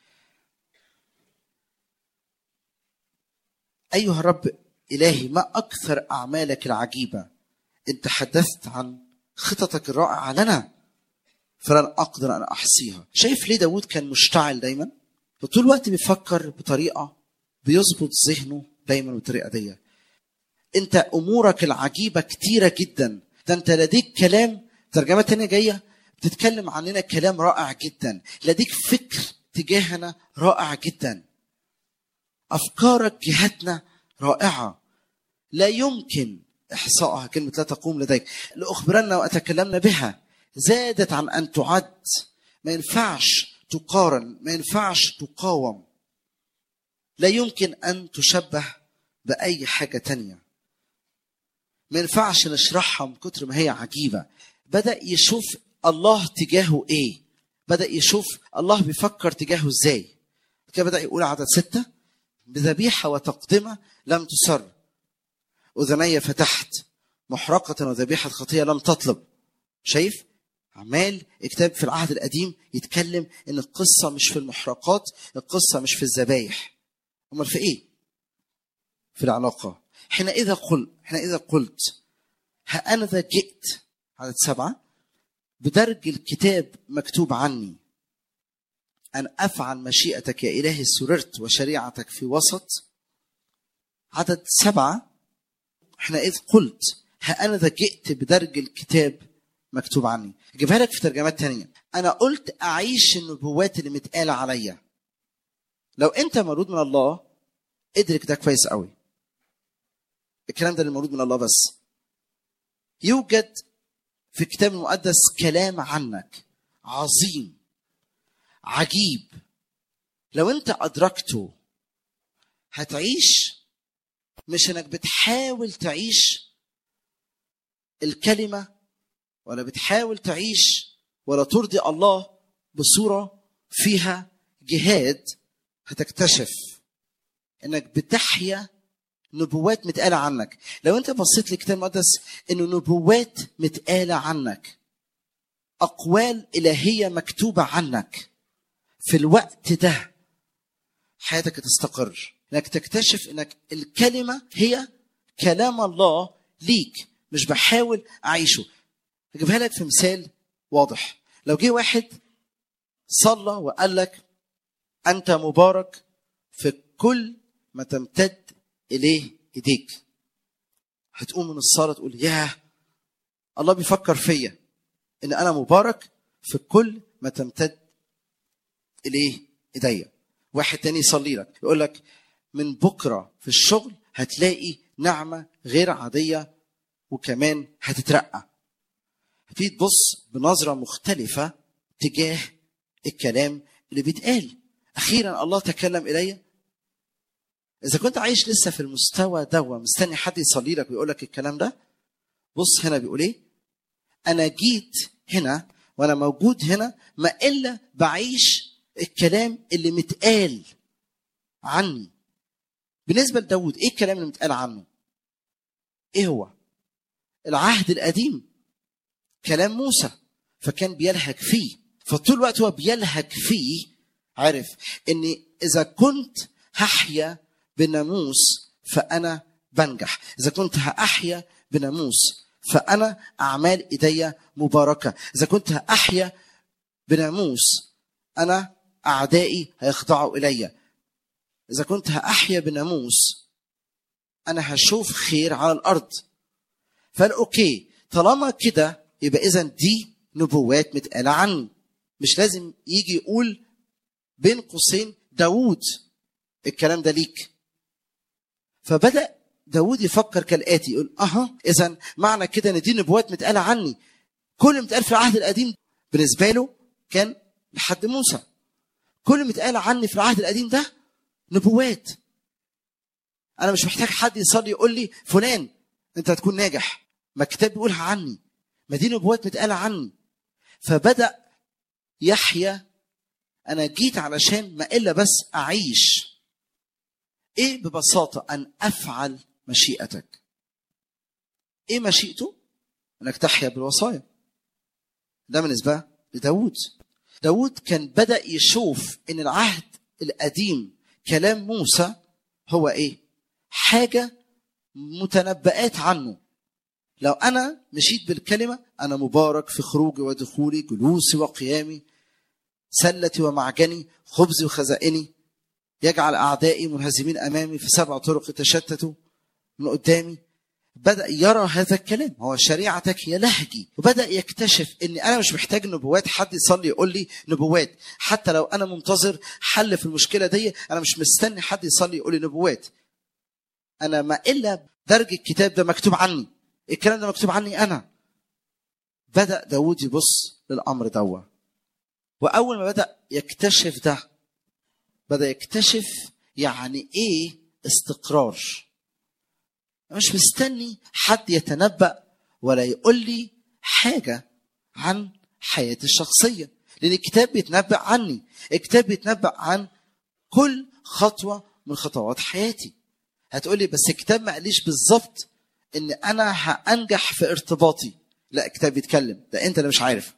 ايها الرب الهي ما اكثر اعمالك العجيبه انت تحدثت عن خططك الرائعه لنا فلن اقدر ان احصيها شايف ليه داود كان مشتعل دايما فطول الوقت بيفكر بطريقه بيظبط ذهنه دايما بالطريقه دي انت امورك العجيبه كتيره جدا ده انت لديك كلام ترجمه تانية جايه بتتكلم عننا كلام رائع جدا لديك فكر تجاهنا رائع جدا افكارك جهتنا رائعه لا يمكن احصائها كلمه لا تقوم لديك لاخبرنا واتكلمنا بها زادت عن ان تعد ما ينفعش تقارن ما ينفعش تقاوم لا يمكن ان تشبه باي حاجه تانيه ما ينفعش نشرحها من كتر ما هي عجيبه بدا يشوف الله تجاهه ايه بدا يشوف الله بيفكر تجاهه ازاي كده بدا يقول عدد ستة بذبيحة وتقدمة لم تسر أذني فتحت محرقة وذبيحة خطية لم تطلب شايف عمال كتاب في العهد القديم يتكلم ان القصة مش في المحرقات القصة مش في الذبايح امال في ايه في العلاقة حينئذ قل حينئذ قلت ها أنا ذا جئت عدد سبعة بدرج الكتاب مكتوب عني أن أفعل مشيئتك يا إلهي سررت وشريعتك في وسط عدد سبعة حينئذ قلت ها أنا ذا جئت بدرج الكتاب مكتوب عني اجيبها لك في ترجمات تانية أنا قلت أعيش النبوات اللي متقالة عليا لو أنت مولود من الله ادرك ده كويس قوي الكلام ده اللي مولود من الله بس يوجد في الكتاب المقدس كلام عنك عظيم عجيب لو انت ادركته هتعيش مش انك بتحاول تعيش الكلمه ولا بتحاول تعيش ولا ترضي الله بصوره فيها جهاد هتكتشف انك بتحيا نبوات متقالة عنك لو انت بصيت للكتاب المقدس انه نبوات متقالة عنك اقوال الهية مكتوبة عنك في الوقت ده حياتك تستقر انك تكتشف انك الكلمة هي كلام الله ليك مش بحاول اعيشه اجيبها لك في مثال واضح لو جه واحد صلى وقال لك انت مبارك في كل ما تمتد اليه ايديك هتقوم من الصلاه تقول ياه الله بيفكر فيا ان انا مبارك في كل ما تمتد اليه ايديا واحد تاني يصلي لك يقول لك من بكره في الشغل هتلاقي نعمه غير عاديه وكمان هتترقى هتبتدي تبص بنظره مختلفه تجاه الكلام اللي بيتقال اخيرا الله تكلم الي اذا كنت عايش لسه في المستوى دوا مستني حد يصلي لك ويقول لك الكلام ده بص هنا بيقول ايه انا جيت هنا وانا موجود هنا ما الا بعيش الكلام اللي متقال عني بالنسبه لداود ايه الكلام اللي متقال عنه ايه هو العهد القديم كلام موسى فكان بيلهج فيه فطول الوقت هو بيلهج فيه عارف ان اذا كنت هحيا بناموس فانا بنجح اذا كنت هاحيا بناموس فانا اعمال ايديا مباركه اذا كنت هاحيا بناموس انا اعدائي هيخضعوا الي اذا كنت هاحيا بناموس انا هشوف خير على الارض فقال اوكي طالما كده يبقى اذا دي نبوات متقاله عني مش لازم يجي يقول بين قوسين داوود الكلام ده ليك فبدا داود يفكر كالاتي يقول اها اذا معنى كده ان دي نبوات متقاله عني كل اللي متقال في العهد القديم بالنسبه له كان لحد موسى كل اللي متقال عني في العهد القديم ده نبوات انا مش محتاج حد يصلي يقول لي فلان انت هتكون ناجح ما الكتاب بيقولها عني ما دي نبوات متقاله عني فبدا يحيى انا جيت علشان ما الا بس اعيش ايه ببساطه ان افعل مشيئتك ايه مشيئته انك تحيا بالوصايا ده بالنسبه لداود داود كان بدا يشوف ان العهد القديم كلام موسى هو ايه حاجه متنبئات عنه لو انا مشيت بالكلمه انا مبارك في خروجي ودخولي جلوسي وقيامي سلتي ومعجني خبزي وخزائني يجعل اعدائي منهزمين امامي في سبع طرق تشتتوا من قدامي بدا يرى هذا الكلام هو شريعتك هي لهجي وبدا يكتشف ان انا مش محتاج نبوات حد يصلي يقول لي نبوات حتى لو انا منتظر حل في المشكله دي انا مش مستني حد يصلي يقول لي نبوات انا ما الا درج الكتاب ده مكتوب عني الكلام ده مكتوب عني انا بدا داود يبص للامر دوا واول ما بدا يكتشف ده بدا يكتشف يعني ايه استقرار مش مستني حد يتنبأ ولا يقول لي حاجة عن حياتي الشخصية لأن الكتاب بيتنبأ عني الكتاب بيتنبأ عن كل خطوة من خطوات حياتي هتقولي بس الكتاب ما قاليش بالظبط ان انا هانجح في ارتباطي لا الكتاب بيتكلم ده انت اللي مش عارف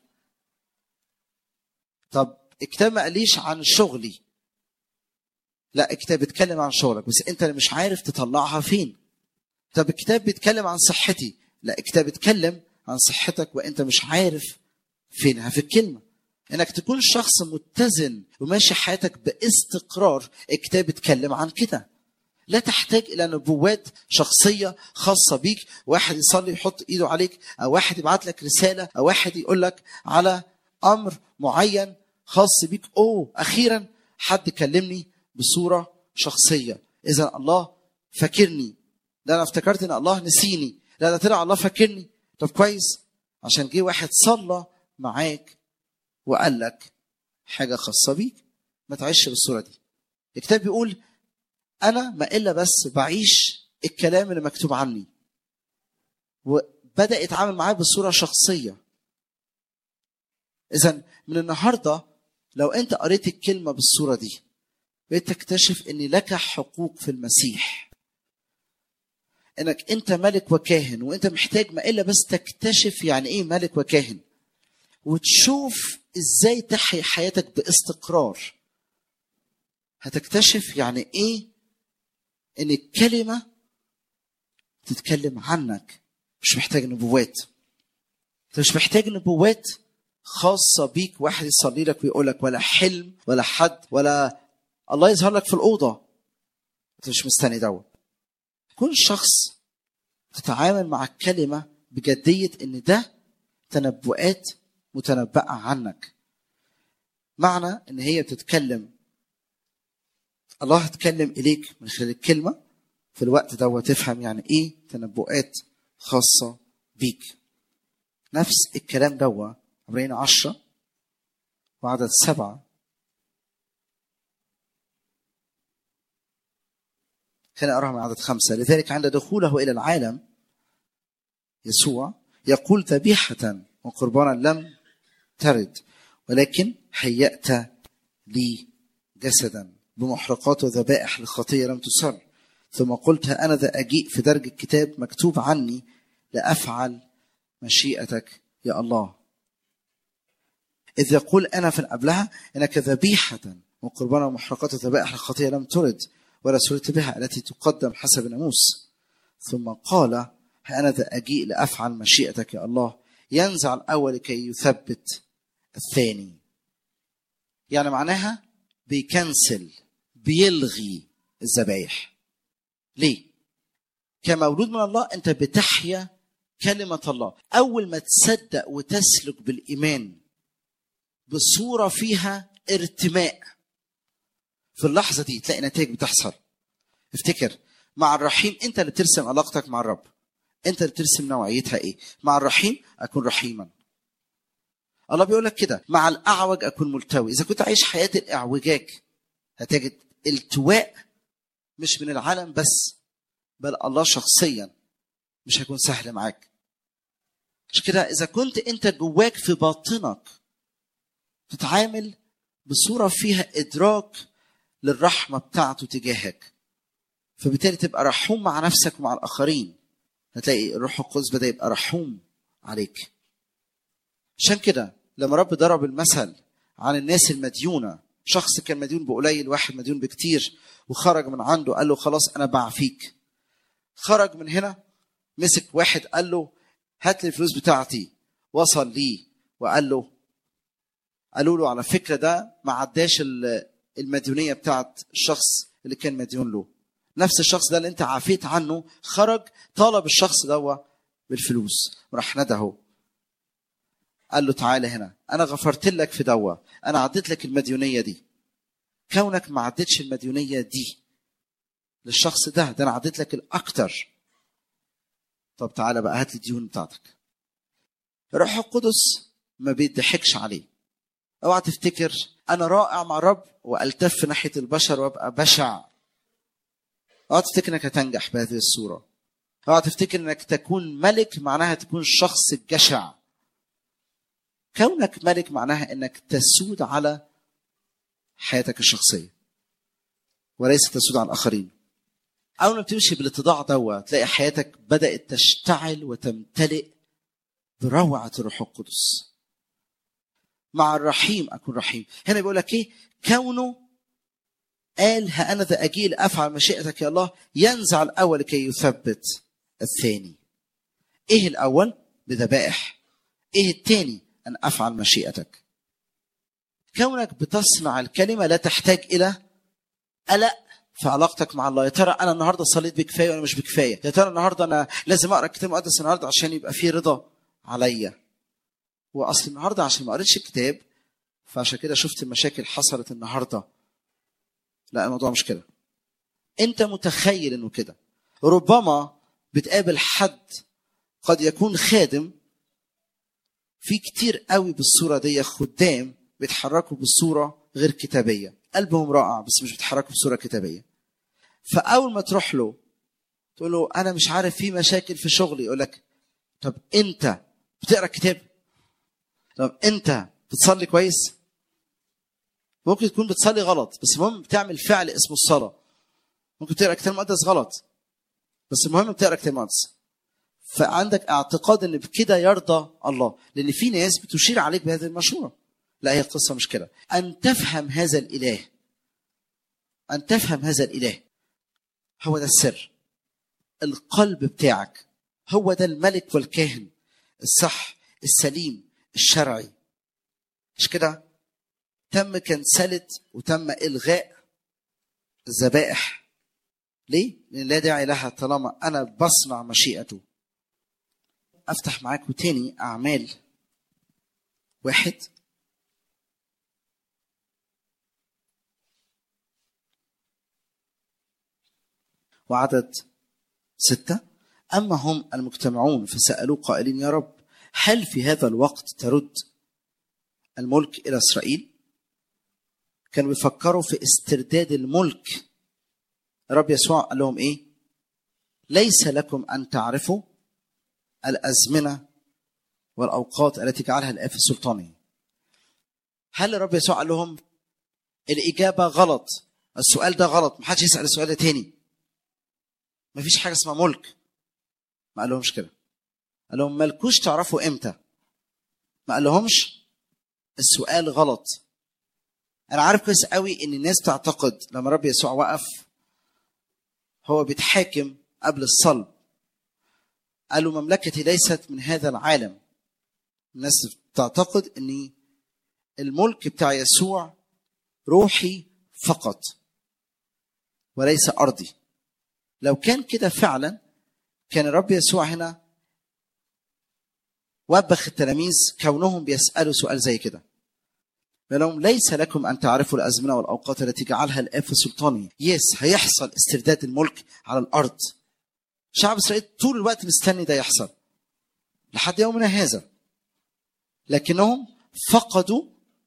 طب الكتاب ما قاليش عن شغلي لا الكتاب بيتكلم عن شغلك بس انت اللي مش عارف تطلعها فين طب الكتاب بيتكلم عن صحتي لا الكتاب بيتكلم عن صحتك وانت مش عارف فينها في الكلمه انك تكون شخص متزن وماشي حياتك باستقرار الكتاب بيتكلم عن كده لا تحتاج الى نبوات شخصيه خاصه بيك واحد يصلي يحط ايده عليك او واحد يبعت لك رساله او واحد يقول لك على امر معين خاص بيك اوه اخيرا حد كلمني بصوره شخصيه اذا الله فاكرني ده انا افتكرت ان الله نسيني لا ده طلع الله فاكرني طب كويس عشان جه واحد صلى معاك وقال لك حاجه خاصه بيك ما تعيش بالصوره دي الكتاب بيقول انا ما الا بس بعيش الكلام اللي مكتوب عني وبدا يتعامل معاه بصوره شخصيه اذا من النهارده لو انت قريت الكلمه بالصوره دي بقيت تكتشف ان لك حقوق في المسيح انك انت ملك وكاهن وانت محتاج ما الا بس تكتشف يعني ايه ملك وكاهن وتشوف ازاي تحيا حياتك باستقرار هتكتشف يعني ايه ان الكلمه تتكلم عنك مش محتاج نبوات انت مش محتاج نبوات خاصة بيك واحد يصلي لك ويقول لك ولا حلم ولا حد ولا الله يظهر لك في الأوضة انت مش مستني دوت كن شخص تتعامل مع الكلمة بجدية ان ده تنبؤات متنبأة عنك معنى ان هي بتتكلم الله اتكلم اليك من خلال الكلمة في الوقت ده تفهم يعني ايه تنبؤات خاصة بيك نفس الكلام دوا عبرين عشرة وعدد سبعة خلينا أقراها من عدد خمسة لذلك عند دخوله إلى العالم يسوع يقول ذبيحة وقربانا لم ترد ولكن هيأت لي جسدا بمحرقات وذبائح للخطية لم تسر ثم قلت أنا ذا أجيء في درج الكتاب مكتوب عني لأفعل مشيئتك يا الله إذ يقول أنا في قبلها إنك ذبيحة وقربانا ومحرقات وذبائح الخطية لم ترد ولا سرت بها التي تقدم حسب الناموس ثم قال ها أنا ذا أجيء لأفعل مشيئتك يا الله ينزع الأول كي يثبت الثاني يعني معناها بيكنسل بيلغي الذبايح ليه كمولود من الله انت بتحيا كلمة الله أول ما تصدق وتسلك بالإيمان بصورة فيها ارتماء في اللحظة دي تلاقي نتائج بتحصل افتكر مع الرحيم انت اللي بترسم علاقتك مع الرب انت اللي بترسم نوعيتها ايه مع الرحيم اكون رحيما الله بيقول لك كده مع الاعوج اكون ملتوي اذا كنت عايش حياه الاعوجاج هتجد التواء مش من العالم بس بل الله شخصيا مش هيكون سهل معاك مش كده اذا كنت انت جواك في باطنك تتعامل بصوره فيها ادراك للرحمه بتاعته تجاهك فبالتالي تبقى رحوم مع نفسك ومع الاخرين هتلاقي الروح القدس بدا يبقى رحوم عليك عشان كده لما رب ضرب المثل عن الناس المديونه شخص كان مديون بقليل واحد مديون بكتير وخرج من عنده قال له خلاص انا بعفيك خرج من هنا مسك واحد قال له هات لي الفلوس بتاعتي وصل ليه وقال له قالوا له على فكره ده ما عداش المديونيه بتاعت الشخص اللي كان مديون له نفس الشخص ده اللي انت عافيت عنه خرج طالب الشخص ده بالفلوس وراح نده قال له تعالى هنا انا غفرت لك في دوا انا عديت لك المديونيه دي كونك ما عدتش المديونيه دي للشخص ده ده انا عديت لك الاكتر طب تعالى بقى هات لي الديون بتاعتك الروح القدس ما بيضحكش عليه اوعى تفتكر انا رائع مع الرب والتف ناحيه البشر وابقى بشع اوعى تفتكر انك هتنجح بهذه الصوره اوعى تفتكر انك تكون ملك معناها تكون شخص جشع كونك ملك معناها انك تسود على حياتك الشخصيه وليس تسود على الاخرين اول ما بتمشي بالاتضاع دوا تلاقي حياتك بدات تشتعل وتمتلئ بروعه الروح القدس مع الرحيم اكون رحيم هنا بيقول لك ايه كونه قال ها انا ذا اجيل افعل مشيئتك يا الله ينزع الاول لكي يثبت الثاني ايه الاول بذبائح ايه الثاني ان افعل مشيئتك كونك بتصنع الكلمه لا تحتاج الى قلق في علاقتك مع الله يا ترى انا النهارده صليت بكفايه ولا مش بكفايه يا ترى النهارده انا لازم اقرا الكتاب المقدس النهارده عشان يبقى فيه رضا عليا واصل النهارده عشان ما قريتش الكتاب فعشان كده شفت المشاكل حصلت النهارده لا الموضوع مش كده انت متخيل انه كده ربما بتقابل حد قد يكون خادم في كتير قوي بالصوره دي خدام بيتحركوا بالصوره غير كتابيه قلبهم رائع بس مش بيتحركوا بصوره كتابيه فاول ما تروح له تقول له انا مش عارف في مشاكل في شغلي يقول لك طب انت بتقرا كتاب طب انت بتصلي كويس ممكن تكون بتصلي غلط بس المهم بتعمل فعل اسمه الصلاه ممكن تقرا كتاب مقدس غلط بس المهم بتقرا كتاب مقدس فعندك اعتقاد ان بكده يرضى الله لان في ناس بتشير عليك بهذه المشوره لا هي القصه مش كده ان تفهم هذا الاله ان تفهم هذا الاله هو ده السر القلب بتاعك هو ده الملك والكاهن الصح السليم الشرعي مش كده تم كنسلة وتم إلغاء الذبائح ليه؟ لأن لا داعي لها طالما أنا بصنع مشيئته أفتح معاكم تاني أعمال واحد وعدد ستة أما هم المجتمعون فسألوه قائلين يا رب هل في هذا الوقت ترد الملك إلى إسرائيل كانوا بيفكروا في استرداد الملك رب يسوع قال لهم ايه ليس لكم ان تعرفوا الازمنه والاوقات التي جعلها الاب في سلطانه هل الرب يسوع قال لهم الاجابه غلط السؤال ده غلط محدش يسال السؤال ده تاني مفيش حاجه اسمها ملك ما قال لهمش كده قال لهم مالكوش تعرفوا امتى ما قال لهمش السؤال غلط انا عارف كويس قوي ان الناس تعتقد لما رب يسوع وقف هو بيتحاكم قبل الصلب قالوا مملكتي ليست من هذا العالم الناس تعتقد ان الملك بتاع يسوع روحي فقط وليس ارضي لو كان كده فعلا كان الرب يسوع هنا وبخ التلاميذ كونهم بيسالوا سؤال زي كده لهم ليس لكم ان تعرفوا الازمنه والاوقات التي جعلها الاب في سلطانه يس هيحصل استرداد الملك على الارض شعب اسرائيل طول الوقت مستني ده يحصل لحد يومنا هذا لكنهم فقدوا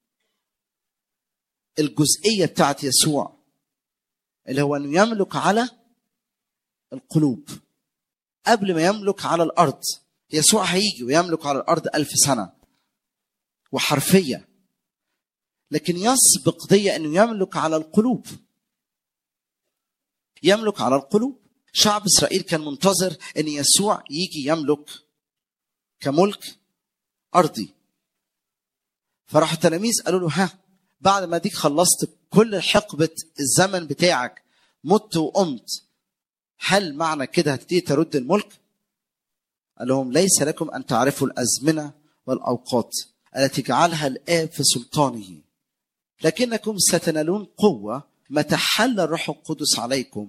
الجزئيه بتاعت يسوع اللي هو انه يملك على القلوب قبل ما يملك على الارض يسوع هيجي ويملك على الارض ألف سنه وحرفيه لكن يسبق دي انه يملك على القلوب يملك على القلوب شعب اسرائيل كان منتظر ان يسوع يجي يملك كملك ارضي فراح التلاميذ قالوا له ها بعد ما ديك خلصت كل حقبه الزمن بتاعك مت وقمت هل معنى كده هتبتدي ترد الملك؟ قال لهم ليس لكم ان تعرفوا الازمنه والاوقات التي جعلها الاب في سلطانه لكنكم ستنالون قوة متى حل الروح القدس عليكم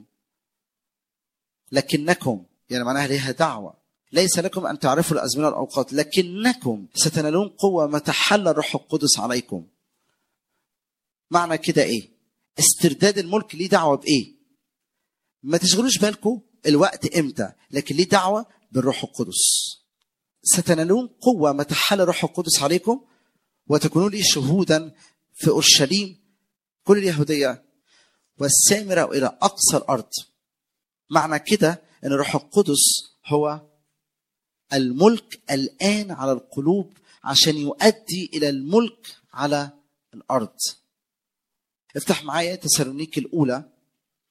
لكنكم يعني معناها ليها دعوة ليس لكم أن تعرفوا الأزمنة والأوقات لكنكم ستنالون قوة متى حل الروح القدس عليكم معنى كده إيه استرداد الملك ليه دعوة بإيه ما تشغلوش بالكم الوقت إمتى لكن ليه دعوة بالروح القدس ستنالون قوة متى حل الروح القدس عليكم وتكونوا لي شهودا في اورشليم كل اليهوديه والسامره الى اقصى الارض معنى كده ان الروح القدس هو الملك الان على القلوب عشان يؤدي الى الملك على الارض افتح معايا تسالونيك الاولى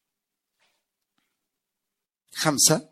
خمسة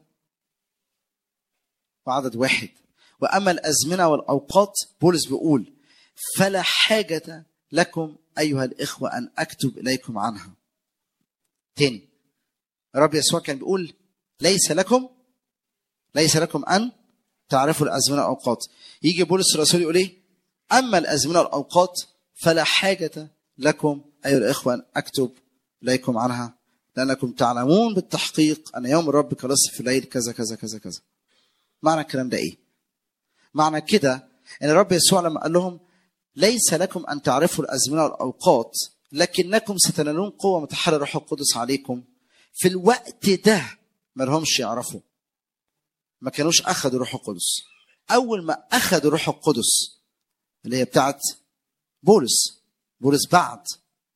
وعدد واحد وأما الأزمنة والأوقات بولس بيقول فلا حاجة لكم أيها الإخوة أن أكتب إليكم عنها تاني الرب يسوع كان بيقول ليس لكم ليس لكم أن تعرفوا الأزمنة والأوقات يجي بولس الرسول يقول إيه أما الأزمنة والأوقات فلا حاجة لكم أيها الإخوة أن أكتب إليكم عنها لأنكم تعلمون بالتحقيق أن يوم الرب كنصف في الليل كذا كذا كذا كذا معنى الكلام ده إيه؟ معنى كده أن الرب يسوع لما قال لهم ليس لكم أن تعرفوا الأزمنة والأوقات لكنكم ستنالون قوة متحرر روح القدس عليكم في الوقت ده ما لهمش يعرفوا ما كانوش أخذوا روح القدس أول ما أخذوا روح القدس اللي هي بتاعت بولس بولس بعد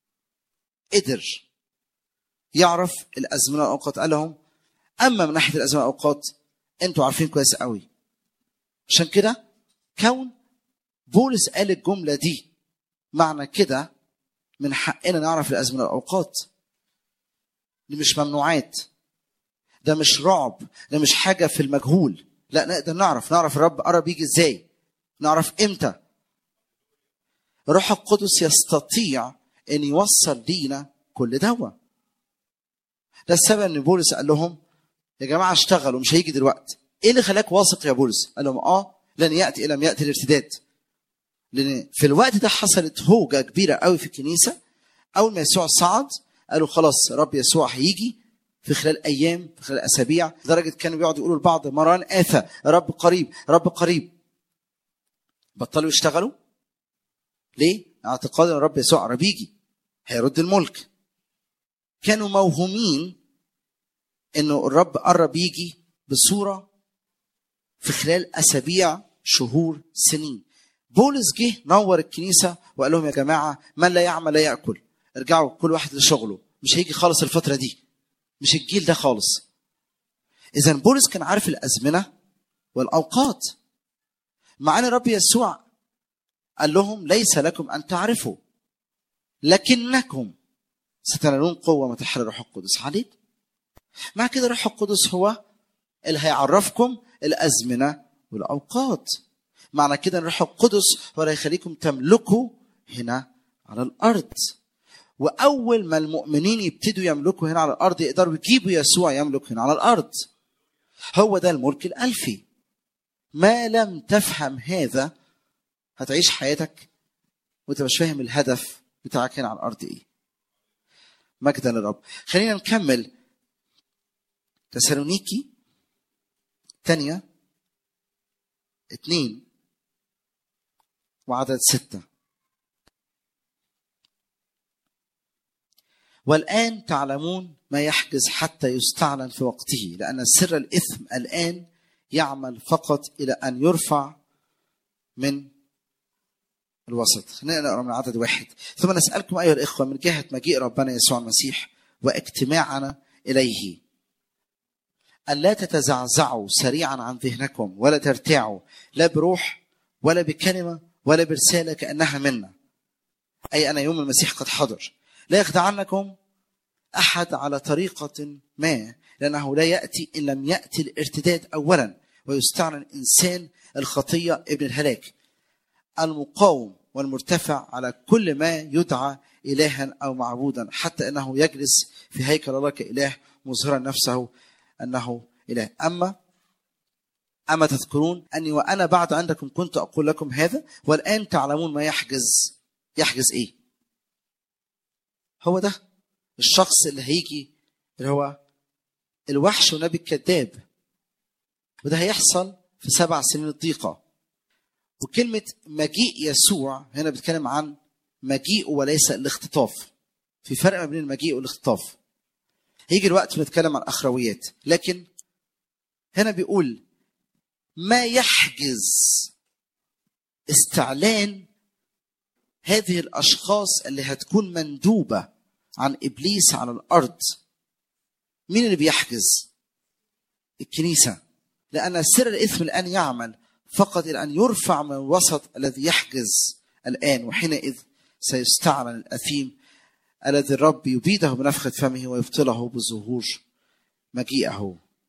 قدر يعرف الازمنه والاوقات قال لهم اما من ناحيه الازمنه والاوقات انتوا عارفين كويس قوي عشان كده كون بولس قال الجمله دي معنى كده من حقنا نعرف الازمنه والاوقات دي مش ممنوعات ده مش رعب ده مش حاجه في المجهول لا نقدر نعرف نعرف الرب قرب يجي ازاي نعرف امتى الروح القدس يستطيع ان يوصل لينا كل دوا ده السبب ان بولس قال لهم يا جماعه اشتغلوا مش هيجي دلوقتي ايه اللي خلاك واثق يا بولس قال لهم اه لن ياتي الا لم ياتي الارتداد لان في الوقت ده حصلت هوجه كبيره قوي في الكنيسه اول ما يسوع صعد قالوا خلاص رب يسوع هيجي في خلال ايام في خلال اسابيع لدرجه كانوا بيقعدوا يقولوا لبعض مران اثى رب قريب رب قريب بطلوا يشتغلوا ليه؟ اعتقاد ان رب يسوع قرب يجي هيرد الملك كانوا موهومين انه الرب قرب يجي بصوره في خلال اسابيع شهور سنين بولس جه نور الكنيسه وقال لهم يا جماعه من لا يعمل لا ياكل ارجعوا كل واحد لشغله مش هيجي خالص الفتره دي مش الجيل ده خالص اذا بولس كان عارف الازمنه والاوقات مع ان الرب يسوع قال لهم ليس لكم ان تعرفوا لكنكم ستنالون قوه متى حل الروح القدس عليكم مع كده الروح القدس هو اللي هيعرفكم الازمنه والاوقات معنى كده الروح القدس هو اللي هيخليكم تملكوا هنا على الارض واول ما المؤمنين يبتدوا يملكوا هنا على الارض يقدروا يجيبوا يسوع يملك هنا على الارض هو ده الملك الالفي ما لم تفهم هذا هتعيش حياتك وانت مش فاهم الهدف بتاعك هنا على الارض ايه مجدا للرب خلينا نكمل تسالونيكي تانية اتنين وعدد ستة والآن تعلمون ما يحجز حتى يستعلن في وقته لأن سر الإثم الآن يعمل فقط إلى أن يرفع من الوسط خلينا نقرا من عدد واحد ثم نسألكم أيها الإخوة من جهة مجيء ربنا يسوع المسيح واجتماعنا إليه ألا تتزعزعوا سريعا عن ذهنكم ولا ترتاعوا لا بروح ولا بكلمة ولا برسالة كأنها منا أي أن يوم المسيح قد حضر لا يخدعنكم أحد على طريقة ما لأنه لا يأتي إن لم يأتي الارتداد أولا ويستعلن إنسان الخطية ابن الهلاك المقاوم والمرتفع على كل ما يدعى إلها أو معبودا حتى أنه يجلس في هيكل الله كإله مظهرا نفسه أنه إله أما أما تذكرون أني وأنا بعد عندكم كنت أقول لكم هذا والآن تعلمون ما يحجز يحجز إيه هو ده الشخص اللي هيجي اللي هو الوحش ونبي الكذاب وده هيحصل في سبع سنين الضيقة وكلمة مجيء يسوع هنا بتكلم عن مجيء وليس الاختطاف في فرق ما بين المجيء والاختطاف هيجي الوقت بنتكلم عن اخرويات لكن هنا بيقول ما يحجز استعلان هذه الاشخاص اللي هتكون مندوبه عن ابليس على الارض مين اللي بيحجز الكنيسه لان سر الاثم الان يعمل فقط الى ان يرفع من الوسط الذي يحجز الان وحينئذ سيستعلن الاثيم الذي الرب يبيده بنفخه فمه ويبطله بظهور مجيئه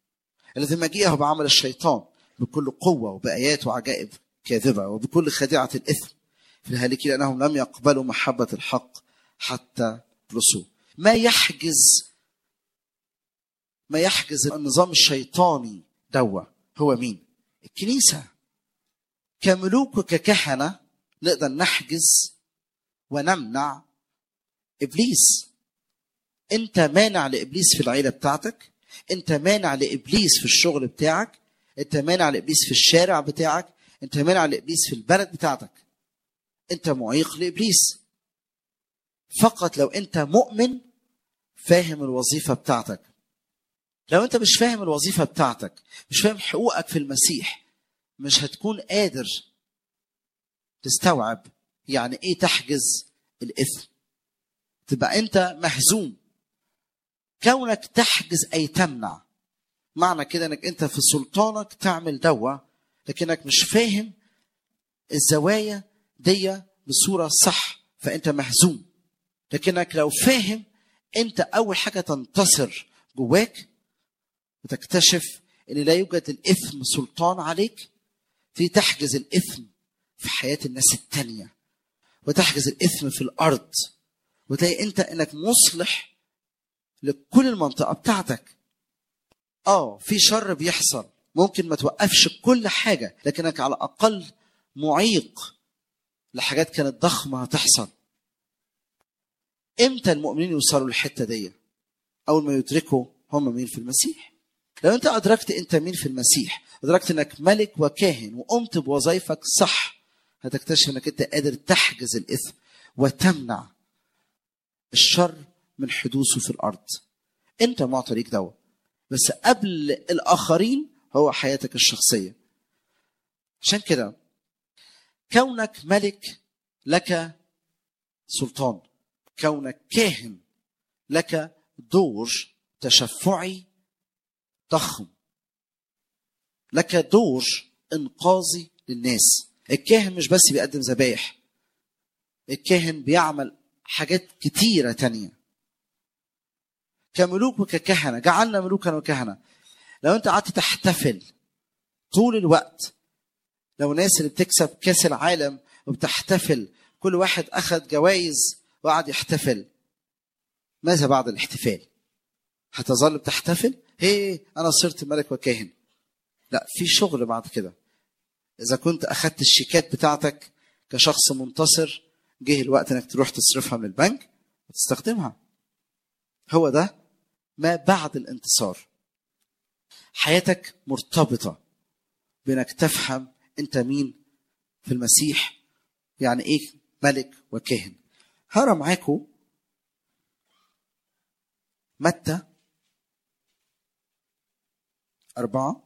الذي مجيئه بعمل الشيطان بكل قوة وبآيات وعجائب كاذبة وبكل خديعة الإثم في الهالكين لأنهم لم يقبلوا محبة الحق حتى رسوا ما يحجز ما يحجز النظام الشيطاني دوا هو مين الكنيسة كملوك وككهنة نقدر نحجز ونمنع إبليس أنت مانع لإبليس في العيلة بتاعتك أنت مانع لإبليس في الشغل بتاعك أنت مانع لإبليس في الشارع بتاعك أنت مانع لإبليس في البلد بتاعتك أنت معيق لإبليس فقط لو أنت مؤمن فاهم الوظيفة بتاعتك لو أنت مش فاهم الوظيفة بتاعتك مش فاهم حقوقك في المسيح مش هتكون قادر تستوعب يعني ايه تحجز الاثم تبقى انت مهزوم كونك تحجز اي تمنع معنى كده انك انت في سلطانك تعمل دوا لكنك مش فاهم الزوايا دي بصوره صح فانت مهزوم لكنك لو فاهم انت اول حاجه تنتصر جواك وتكتشف ان لا يوجد الاثم سلطان عليك في تحجز الاثم في حياه الناس التانيه وتحجز الاثم في الارض وتلاقي انت انك مصلح لكل المنطقه بتاعتك اه في شر بيحصل ممكن ما توقفش كل حاجه لكنك على الاقل معيق لحاجات كانت ضخمه هتحصل امتى المؤمنين يوصلوا للحته دي اول ما يدركوا هم مين في المسيح لو انت ادركت انت مين في المسيح ادركت انك ملك وكاهن وقمت بوظائفك صح هتكتشف انك انت قادر تحجز الاثم وتمنع الشر من حدوثه في الارض انت معطى ليك دواء بس قبل الاخرين هو حياتك الشخصيه عشان كده كونك ملك لك سلطان كونك كاهن لك دور تشفعي ضخم لك دور انقاذي للناس الكاهن مش بس بيقدم ذبايح الكاهن بيعمل حاجات كتيرة تانية كملوك وككهنة جعلنا ملوكا وكهنة لو انت قعدت تحتفل طول الوقت لو الناس اللي بتكسب كاس العالم وبتحتفل كل واحد اخذ جوائز وقعد يحتفل ماذا بعد الاحتفال هتظل بتحتفل هي انا صرت ملك وكاهن لا في شغل بعد كده اذا كنت اخذت الشيكات بتاعتك كشخص منتصر جه الوقت انك تروح تصرفها من البنك وتستخدمها هو ده ما بعد الانتصار حياتك مرتبطة بانك تفهم انت مين في المسيح يعني ايه ملك وكاهن هقرا معاكم متى أربعة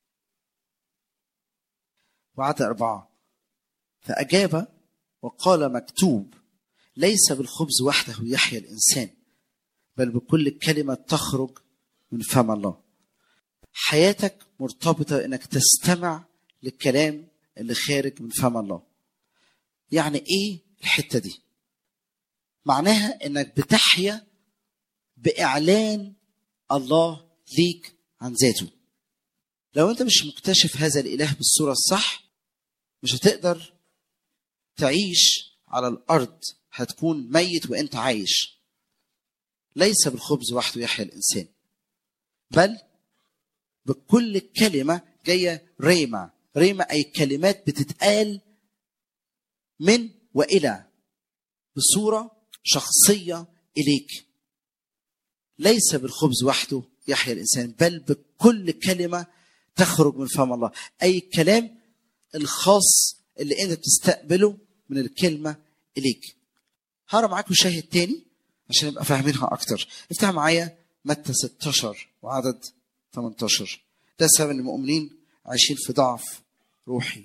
وعدد أربعة فأجاب وقال مكتوب ليس بالخبز وحده يحيا الإنسان بل بكل كلمة تخرج من فم الله حياتك مرتبطة إنك تستمع للكلام اللي خارج من فم الله يعني إيه الحتة دي معناها إنك بتحيا بإعلان الله ليك عن ذاته لو انت مش مكتشف هذا الاله بالصوره الصح مش هتقدر تعيش على الارض هتكون ميت وانت عايش ليس بالخبز وحده يحيا الانسان بل بكل كلمه جايه ريما ريما اي كلمات بتتقال من والى بصوره شخصيه اليك ليس بالخبز وحده يحيا الانسان بل بكل كلمه تخرج من فم الله اي كلام الخاص اللي انت بتستقبله من الكلمه اليك هقرا معاكم شاهد تاني عشان نبقى فاهمينها اكتر افتح معايا متى 16 وعدد 18 ده السبب ان المؤمنين عايشين في ضعف روحي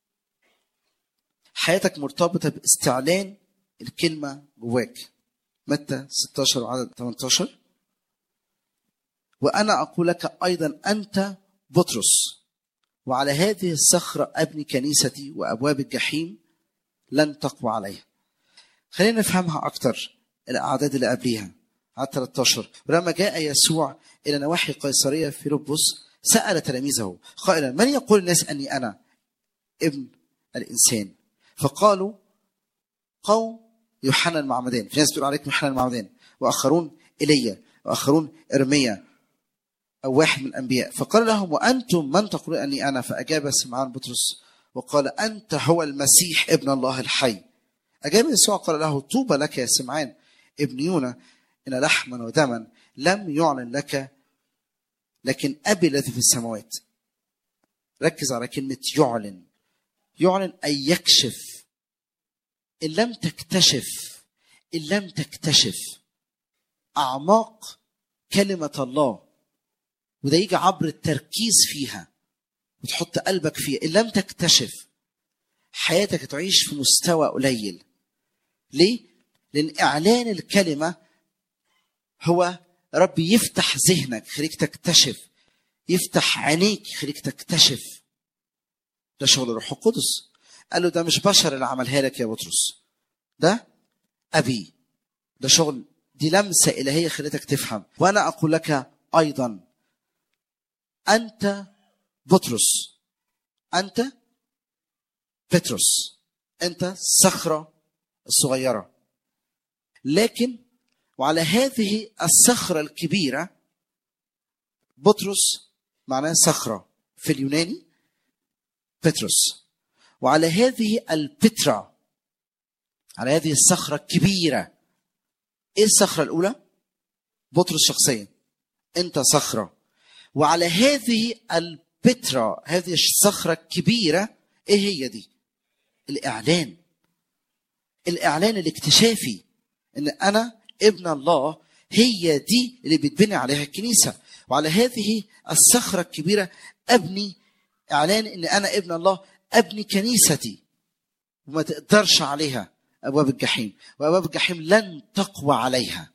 حياتك مرتبطه باستعلان الكلمه جواك متى 16 وعدد 18 وانا اقول لك ايضا انت بطرس وعلى هذه الصخرة أبني كنيستي وأبواب الجحيم لن تقوى عليها خلينا نفهمها أكتر الأعداد اللي قبليها عدد 13 ولما جاء يسوع إلى نواحي قيصرية فيلبس سأل تلاميذه قائلا من يقول الناس أني أنا ابن الإنسان فقالوا قوم يوحنا المعمدان في ناس بتقول عليكم يوحنا المعمدان وآخرون إيليا وآخرون إرميا أو واحد من الأنبياء فقال لهم وأنتم من تقولون أني أنا فأجاب سمعان بطرس وقال أنت هو المسيح ابن الله الحي أجاب يسوع قال له طوبى لك يا سمعان ابن يونا إن لحما ودما لم يعلن لك لكن أبي الذي في السماوات ركز على كلمة يعلن يعلن أي يكشف إن لم تكتشف إن لم تكتشف أعماق كلمة الله وده يجي عبر التركيز فيها وتحط قلبك فيها إن لم تكتشف حياتك تعيش في مستوى قليل ليه؟ لأن إعلان الكلمة هو رب يفتح ذهنك خليك تكتشف يفتح عينيك خليك تكتشف ده شغل الروح القدس قال له ده مش بشر اللي عملها لك يا بطرس ده أبي ده شغل دي لمسة إلهية خليتك تفهم وأنا أقول لك أيضا أنت بطرس أنت بطرس أنت الصخرة الصغيرة لكن وعلى هذه الصخرة الكبيرة بطرس معناه صخرة في اليوناني بطرس وعلى هذه البترا على هذه الصخرة الكبيرة ايه الصخرة الأولى؟ بطرس شخصيا أنت صخرة وعلى هذه البترا هذه الصخرة الكبيرة ايه هي دي؟ الإعلان الإعلان الاكتشافي إن أنا ابن الله هي دي اللي بتبني عليها الكنيسة وعلى هذه الصخرة الكبيرة أبني إعلان إن أنا ابن الله أبني كنيستي وما تقدرش عليها أبواب الجحيم وأبواب الجحيم لن تقوى عليها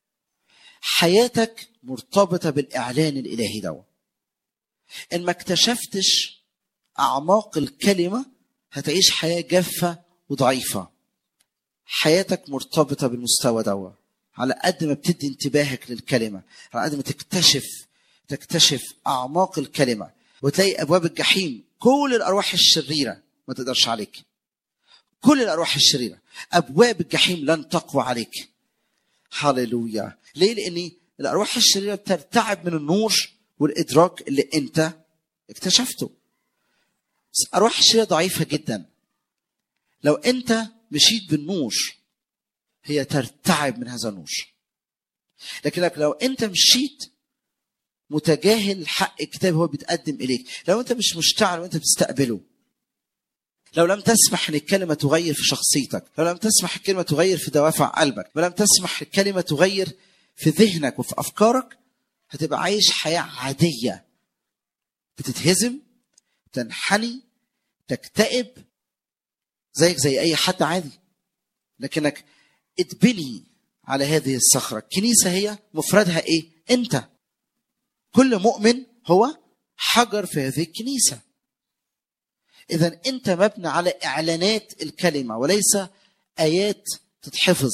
حياتك مرتبطة بالإعلان الإلهي ده إن ما اكتشفتش أعماق الكلمة هتعيش حياة جافة وضعيفة حياتك مرتبطة بالمستوى ده على قد ما بتدي انتباهك للكلمة على قد ما تكتشف تكتشف أعماق الكلمة وتلاقي أبواب الجحيم كل الأرواح الشريرة ما تقدرش عليك كل الأرواح الشريرة أبواب الجحيم لن تقوى عليك هللويا ليه؟ لأن الأرواح الشريرة بترتعب من النور والإدراك اللي أنت اكتشفته بس الأرواح الشريرة ضعيفة جدا لو أنت مشيت بالنور هي ترتعب من هذا النور لكنك لو انت مشيت متجاهل حق الكتاب هو بيتقدم اليك لو انت مش مشتعل وانت بتستقبله لو لم تسمح ان الكلمه تغير في شخصيتك لو لم تسمح الكلمه تغير في دوافع قلبك ولم تسمح الكلمه تغير في ذهنك وفي افكارك هتبقى عايش حياه عاديه بتتهزم تنحني تكتئب زيك زي اي حد عادي لكنك اتبني على هذه الصخرة الكنيسة هي مفردها ايه انت كل مؤمن هو حجر في هذه الكنيسة اذا انت مبني على اعلانات الكلمة وليس ايات تتحفظ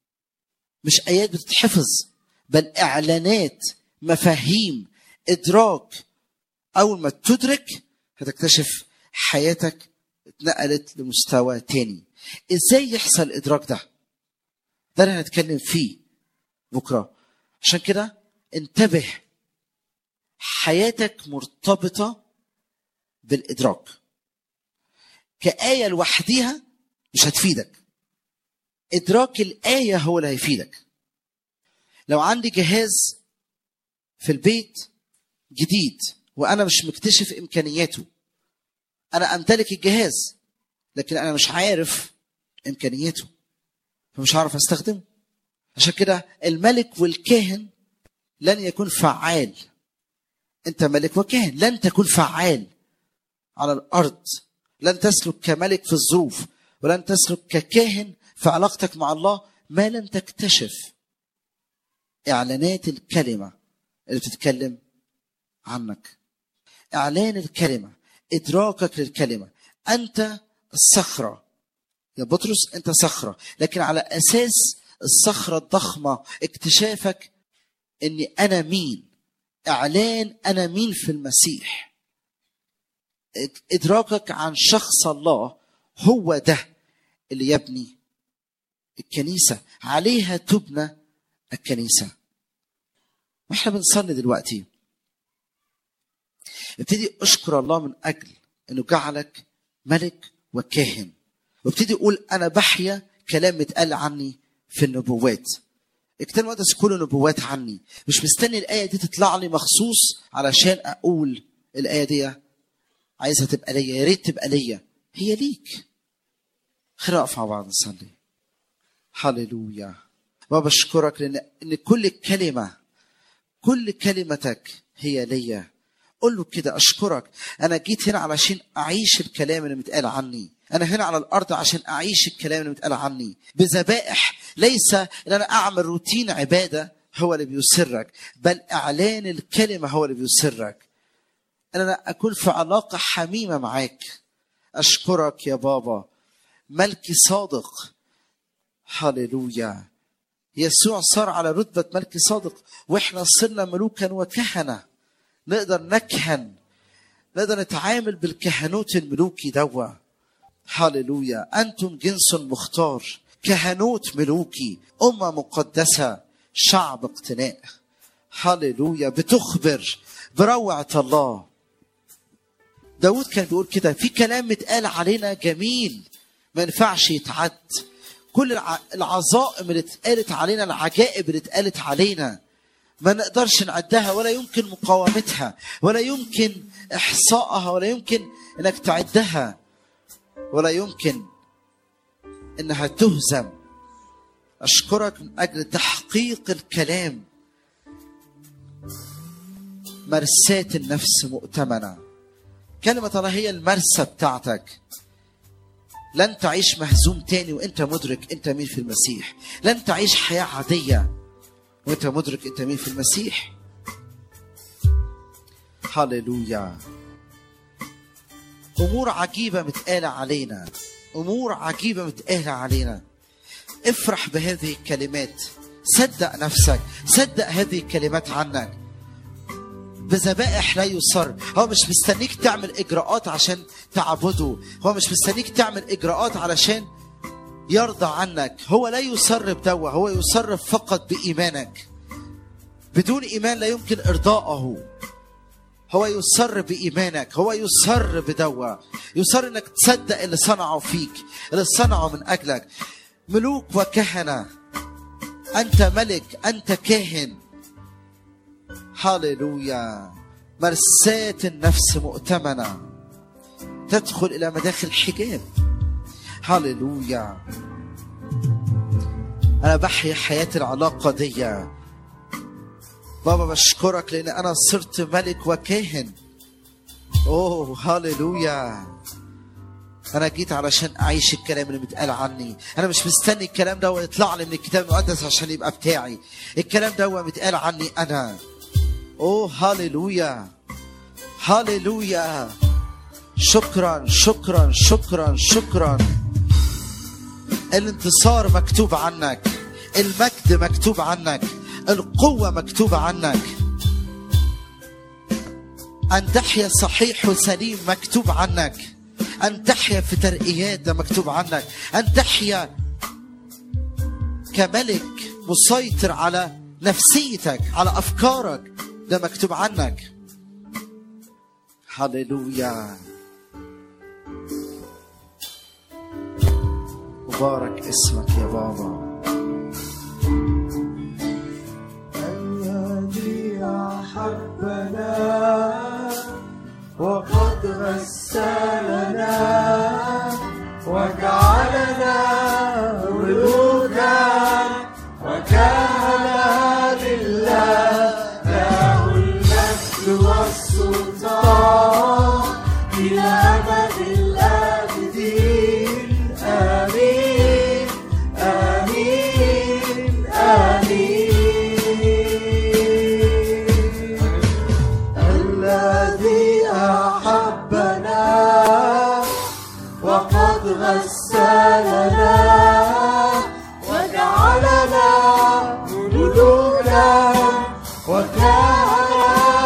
مش ايات بتتحفظ بل اعلانات مفاهيم ادراك اول ما تدرك هتكتشف حياتك اتنقلت لمستوى تاني ازاي يحصل الادراك ده ده اللي هنتكلم فيه بكره عشان كده انتبه حياتك مرتبطه بالادراك كآية لوحديها مش هتفيدك إدراك الآية هو اللي هيفيدك لو عندي جهاز في البيت جديد وأنا مش مكتشف إمكانياته أنا أمتلك الجهاز لكن أنا مش عارف إمكانياته فمش هعرف أستخدمه عشان كده الملك والكاهن لن يكون فعال أنت ملك وكاهن لن تكون فعال على الأرض لن تسلك كملك في الظروف ولن تسلك ككاهن في علاقتك مع الله ما لم تكتشف اعلانات الكلمه اللي بتتكلم عنك اعلان الكلمه ادراكك للكلمه انت الصخره يا بطرس انت صخره لكن على اساس الصخره الضخمه اكتشافك اني انا مين اعلان انا مين في المسيح ادراكك عن شخص الله هو ده اللي يبني الكنيسه عليها تبنى الكنيسه واحنا بنصلي دلوقتي ابتدي اشكر الله من اجل انه جعلك ملك وكاهن وابتدي اقول انا بحيا كلام اتقال عني في النبوات الكتاب المقدس كله نبوات عني مش مستني الايه دي تطلع لي مخصوص علشان اقول الايه دي عايزها تبقى ليا يا ريت تبقى ليا هي ليك خلينا نقف مع بعض نصلي هللويا بابا اشكرك لان ان كل كلمه كل كلمتك هي ليا قول له كده اشكرك انا جيت هنا علشان اعيش الكلام اللي متقال عني انا هنا على الارض عشان اعيش الكلام اللي متقال عني بذبائح ليس ان انا اعمل روتين عباده هو اللي بيسرك بل اعلان الكلمه هو اللي بيسرك ان انا اكون في علاقه حميمه معاك اشكرك يا بابا ملكي صادق هللويا يسوع صار على رتبه ملكي صادق واحنا صرنا ملوكا وكهنه نقدر نكهن نقدر نتعامل بالكهنوت الملوكي دوا هللويا انتم جنس مختار كهنوت ملوكي امه مقدسه شعب اقتناء هللويا بتخبر بروعه الله داود كان بيقول كده في كلام متقال علينا جميل ما ينفعش يتعد كل العظائم اللي اتقالت علينا العجائب اللي اتقالت علينا ما نقدرش نعدها ولا يمكن مقاومتها ولا يمكن احصائها ولا يمكن انك تعدها ولا يمكن انها تهزم اشكرك من اجل تحقيق الكلام مرساة النفس مؤتمنة كلمة الله هي المرسى بتاعتك لن تعيش مهزوم تاني وانت مدرك انت مين في المسيح لن تعيش حياة عادية وانت مدرك انت مين في المسيح هللويا امور عجيبه متقاله علينا امور عجيبه متقاله علينا افرح بهذه الكلمات صدق نفسك صدق هذه الكلمات عنك بذبائح لا يصر هو مش مستنيك تعمل اجراءات عشان تعبده هو مش مستنيك تعمل اجراءات علشان يرضى عنك هو لا يصر بدوا هو يصر فقط بإيمانك بدون إيمان لا يمكن إرضاءه هو يصر بإيمانك هو يصر بدوا يصر إنك تصدق اللي صنعه فيك اللي صنعه من أجلك ملوك وكهنة أنت ملك أنت كاهن هاليلويا مرساة النفس مؤتمنة تدخل إلى مداخل حجاب هللويا انا بحيا حياه العلاقه دي بابا بشكرك لان انا صرت ملك وكاهن اوه هللويا انا جيت علشان اعيش الكلام اللي متقال عني انا مش مستني الكلام ده يطلع لي من الكتاب المقدس عشان يبقى بتاعي الكلام ده متقال عني انا اوه هللويا هللويا شكرا شكرا شكرا شكرا الانتصار مكتوب عنك المجد مكتوب عنك القوة مكتوبة عنك أن تحيا صحيح وسليم مكتوب عنك أن تحيا في ترقيات ده مكتوب عنك أن تحيا كملك مسيطر على نفسيتك على أفكارك ده مكتوب عنك هللويا مبارك اسمك يا بابا الذي أحبنا وقد غسلنا وجعلنا ملوكا وكهنة لله له المجد والسلطان إلى أبد الآبدين آمين آمين آمين الذي أحبنا وقد غسلنا وجعلنا ملوكا وكهنة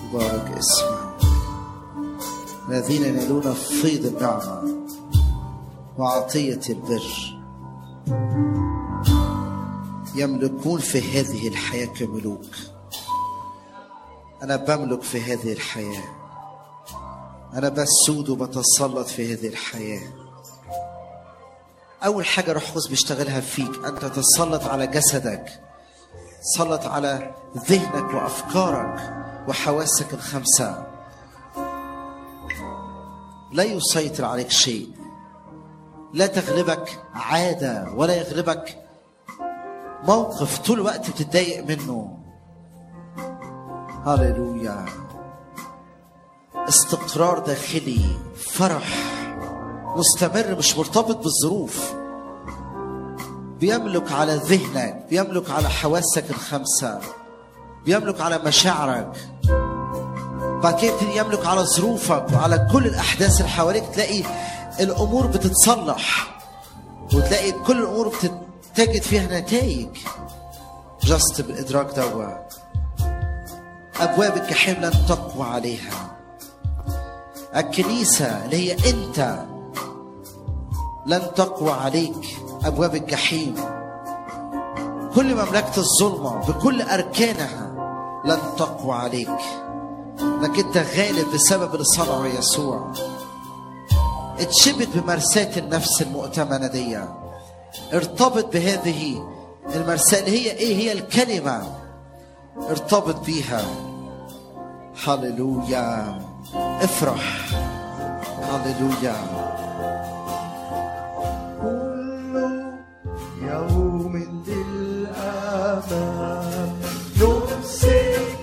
مبارك اسمك الذين ينالون فيض النعمة وعطية البر يملكون في هذه الحياة كملوك أنا بملك في هذه الحياة أنا بسود وبتسلط في هذه الحياة أول حاجة روح القدس بيشتغلها فيك أن تتسلط على جسدك تسلط على ذهنك وأفكارك وحواسك الخمسة لا يسيطر عليك شيء لا تغلبك عادة ولا يغلبك موقف طول الوقت بتتضايق منه هللويا استقرار داخلي فرح مستمر مش مرتبط بالظروف بيملك على ذهنك بيملك على حواسك الخمسة بيملك على مشاعرك بعد كده يبتدي يملك على ظروفك وعلى كل الأحداث اللي حواليك تلاقي الأمور بتتصلح وتلاقي كل الأمور بتجد فيها نتائج جست بالإدراك دوت أبواب الجحيم لن تقوى عليها الكنيسة اللي هي أنت لن تقوى عليك أبواب الجحيم كل مملكة الظلمة بكل أركانها لن تقوى عليك انك انت غالب بسبب اللي صنعه يسوع اتشبت بمرساة النفس المؤتمنة دي ارتبط بهذه المرساة اللي هي ايه هي الكلمة ارتبط بيها هللويا افرح هللويا كل يوم للأمام نمسك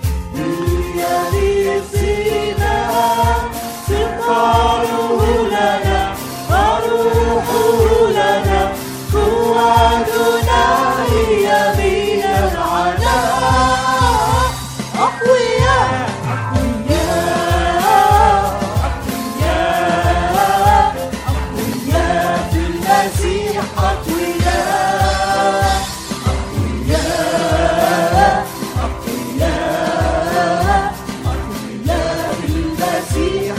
باليرثنا ثقله لنا وروحه لنا قوتنا هي من العناء أقوياء أقوياء أقوياء أقوياء في المسيح أقوياء أقوياء أقوياء أقوياء في المسيح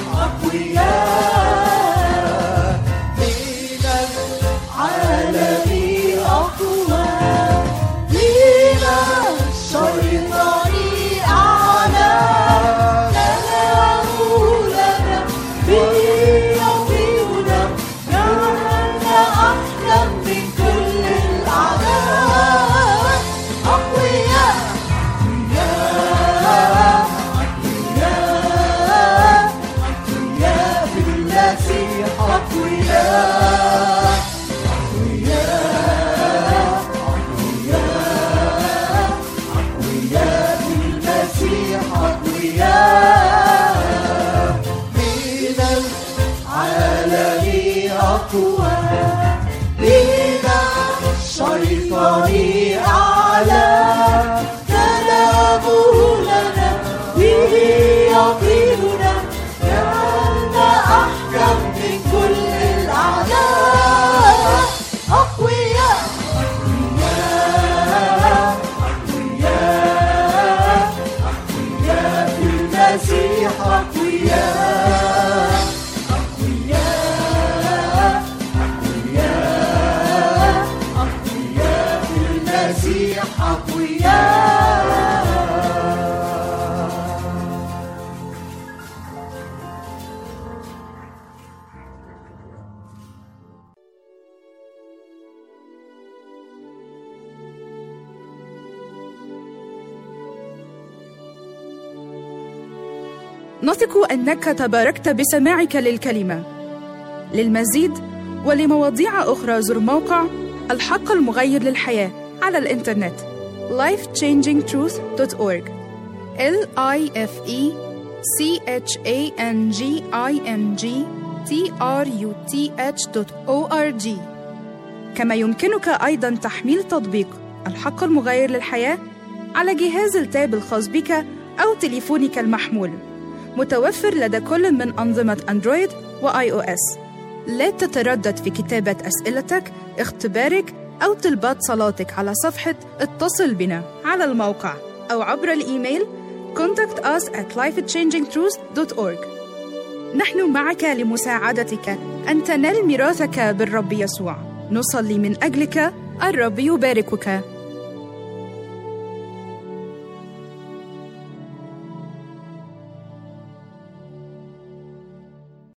أقوياء من العالم أقوى من الشيطان أعلى كلامه لنا به يطيعنا جعلنا أحلم من كل الأعداء أقوياء أقوياء أقوياء أقوياء في المسيح أقوياء أقوياء أقوياء أقوياء في المسيح أقوياء من العالم أقوى من الشيطان أعلى كلامه لنا به يطيرنا جعلنا أحكم من كل الأعداء أقوياء أقوياء أقوياء أقوياء في المسيح أقوياء أقوياء أقوياء أقوياء في المسيح أقوياء نثق انك تباركت بسماعك للكلمه للمزيد ولمواضيع اخرى زر موقع الحق المغير للحياه على الانترنت lifechangingtruth.org l i f e c h a n g i n g t r u t h.org كما يمكنك ايضا تحميل تطبيق الحق المغير للحياه على جهاز التاب الخاص بك او تليفونك المحمول متوفر لدى كل من أنظمة أندرويد وآي أو إس. لا تتردد في كتابة أسئلتك، اختبارك أو طلبات صلاتك على صفحة اتصل بنا على الموقع أو عبر الإيميل contact us at lifechangingtruth.org نحن معك لمساعدتك أن تنال ميراثك بالرب يسوع نصلي من أجلك الرب يباركك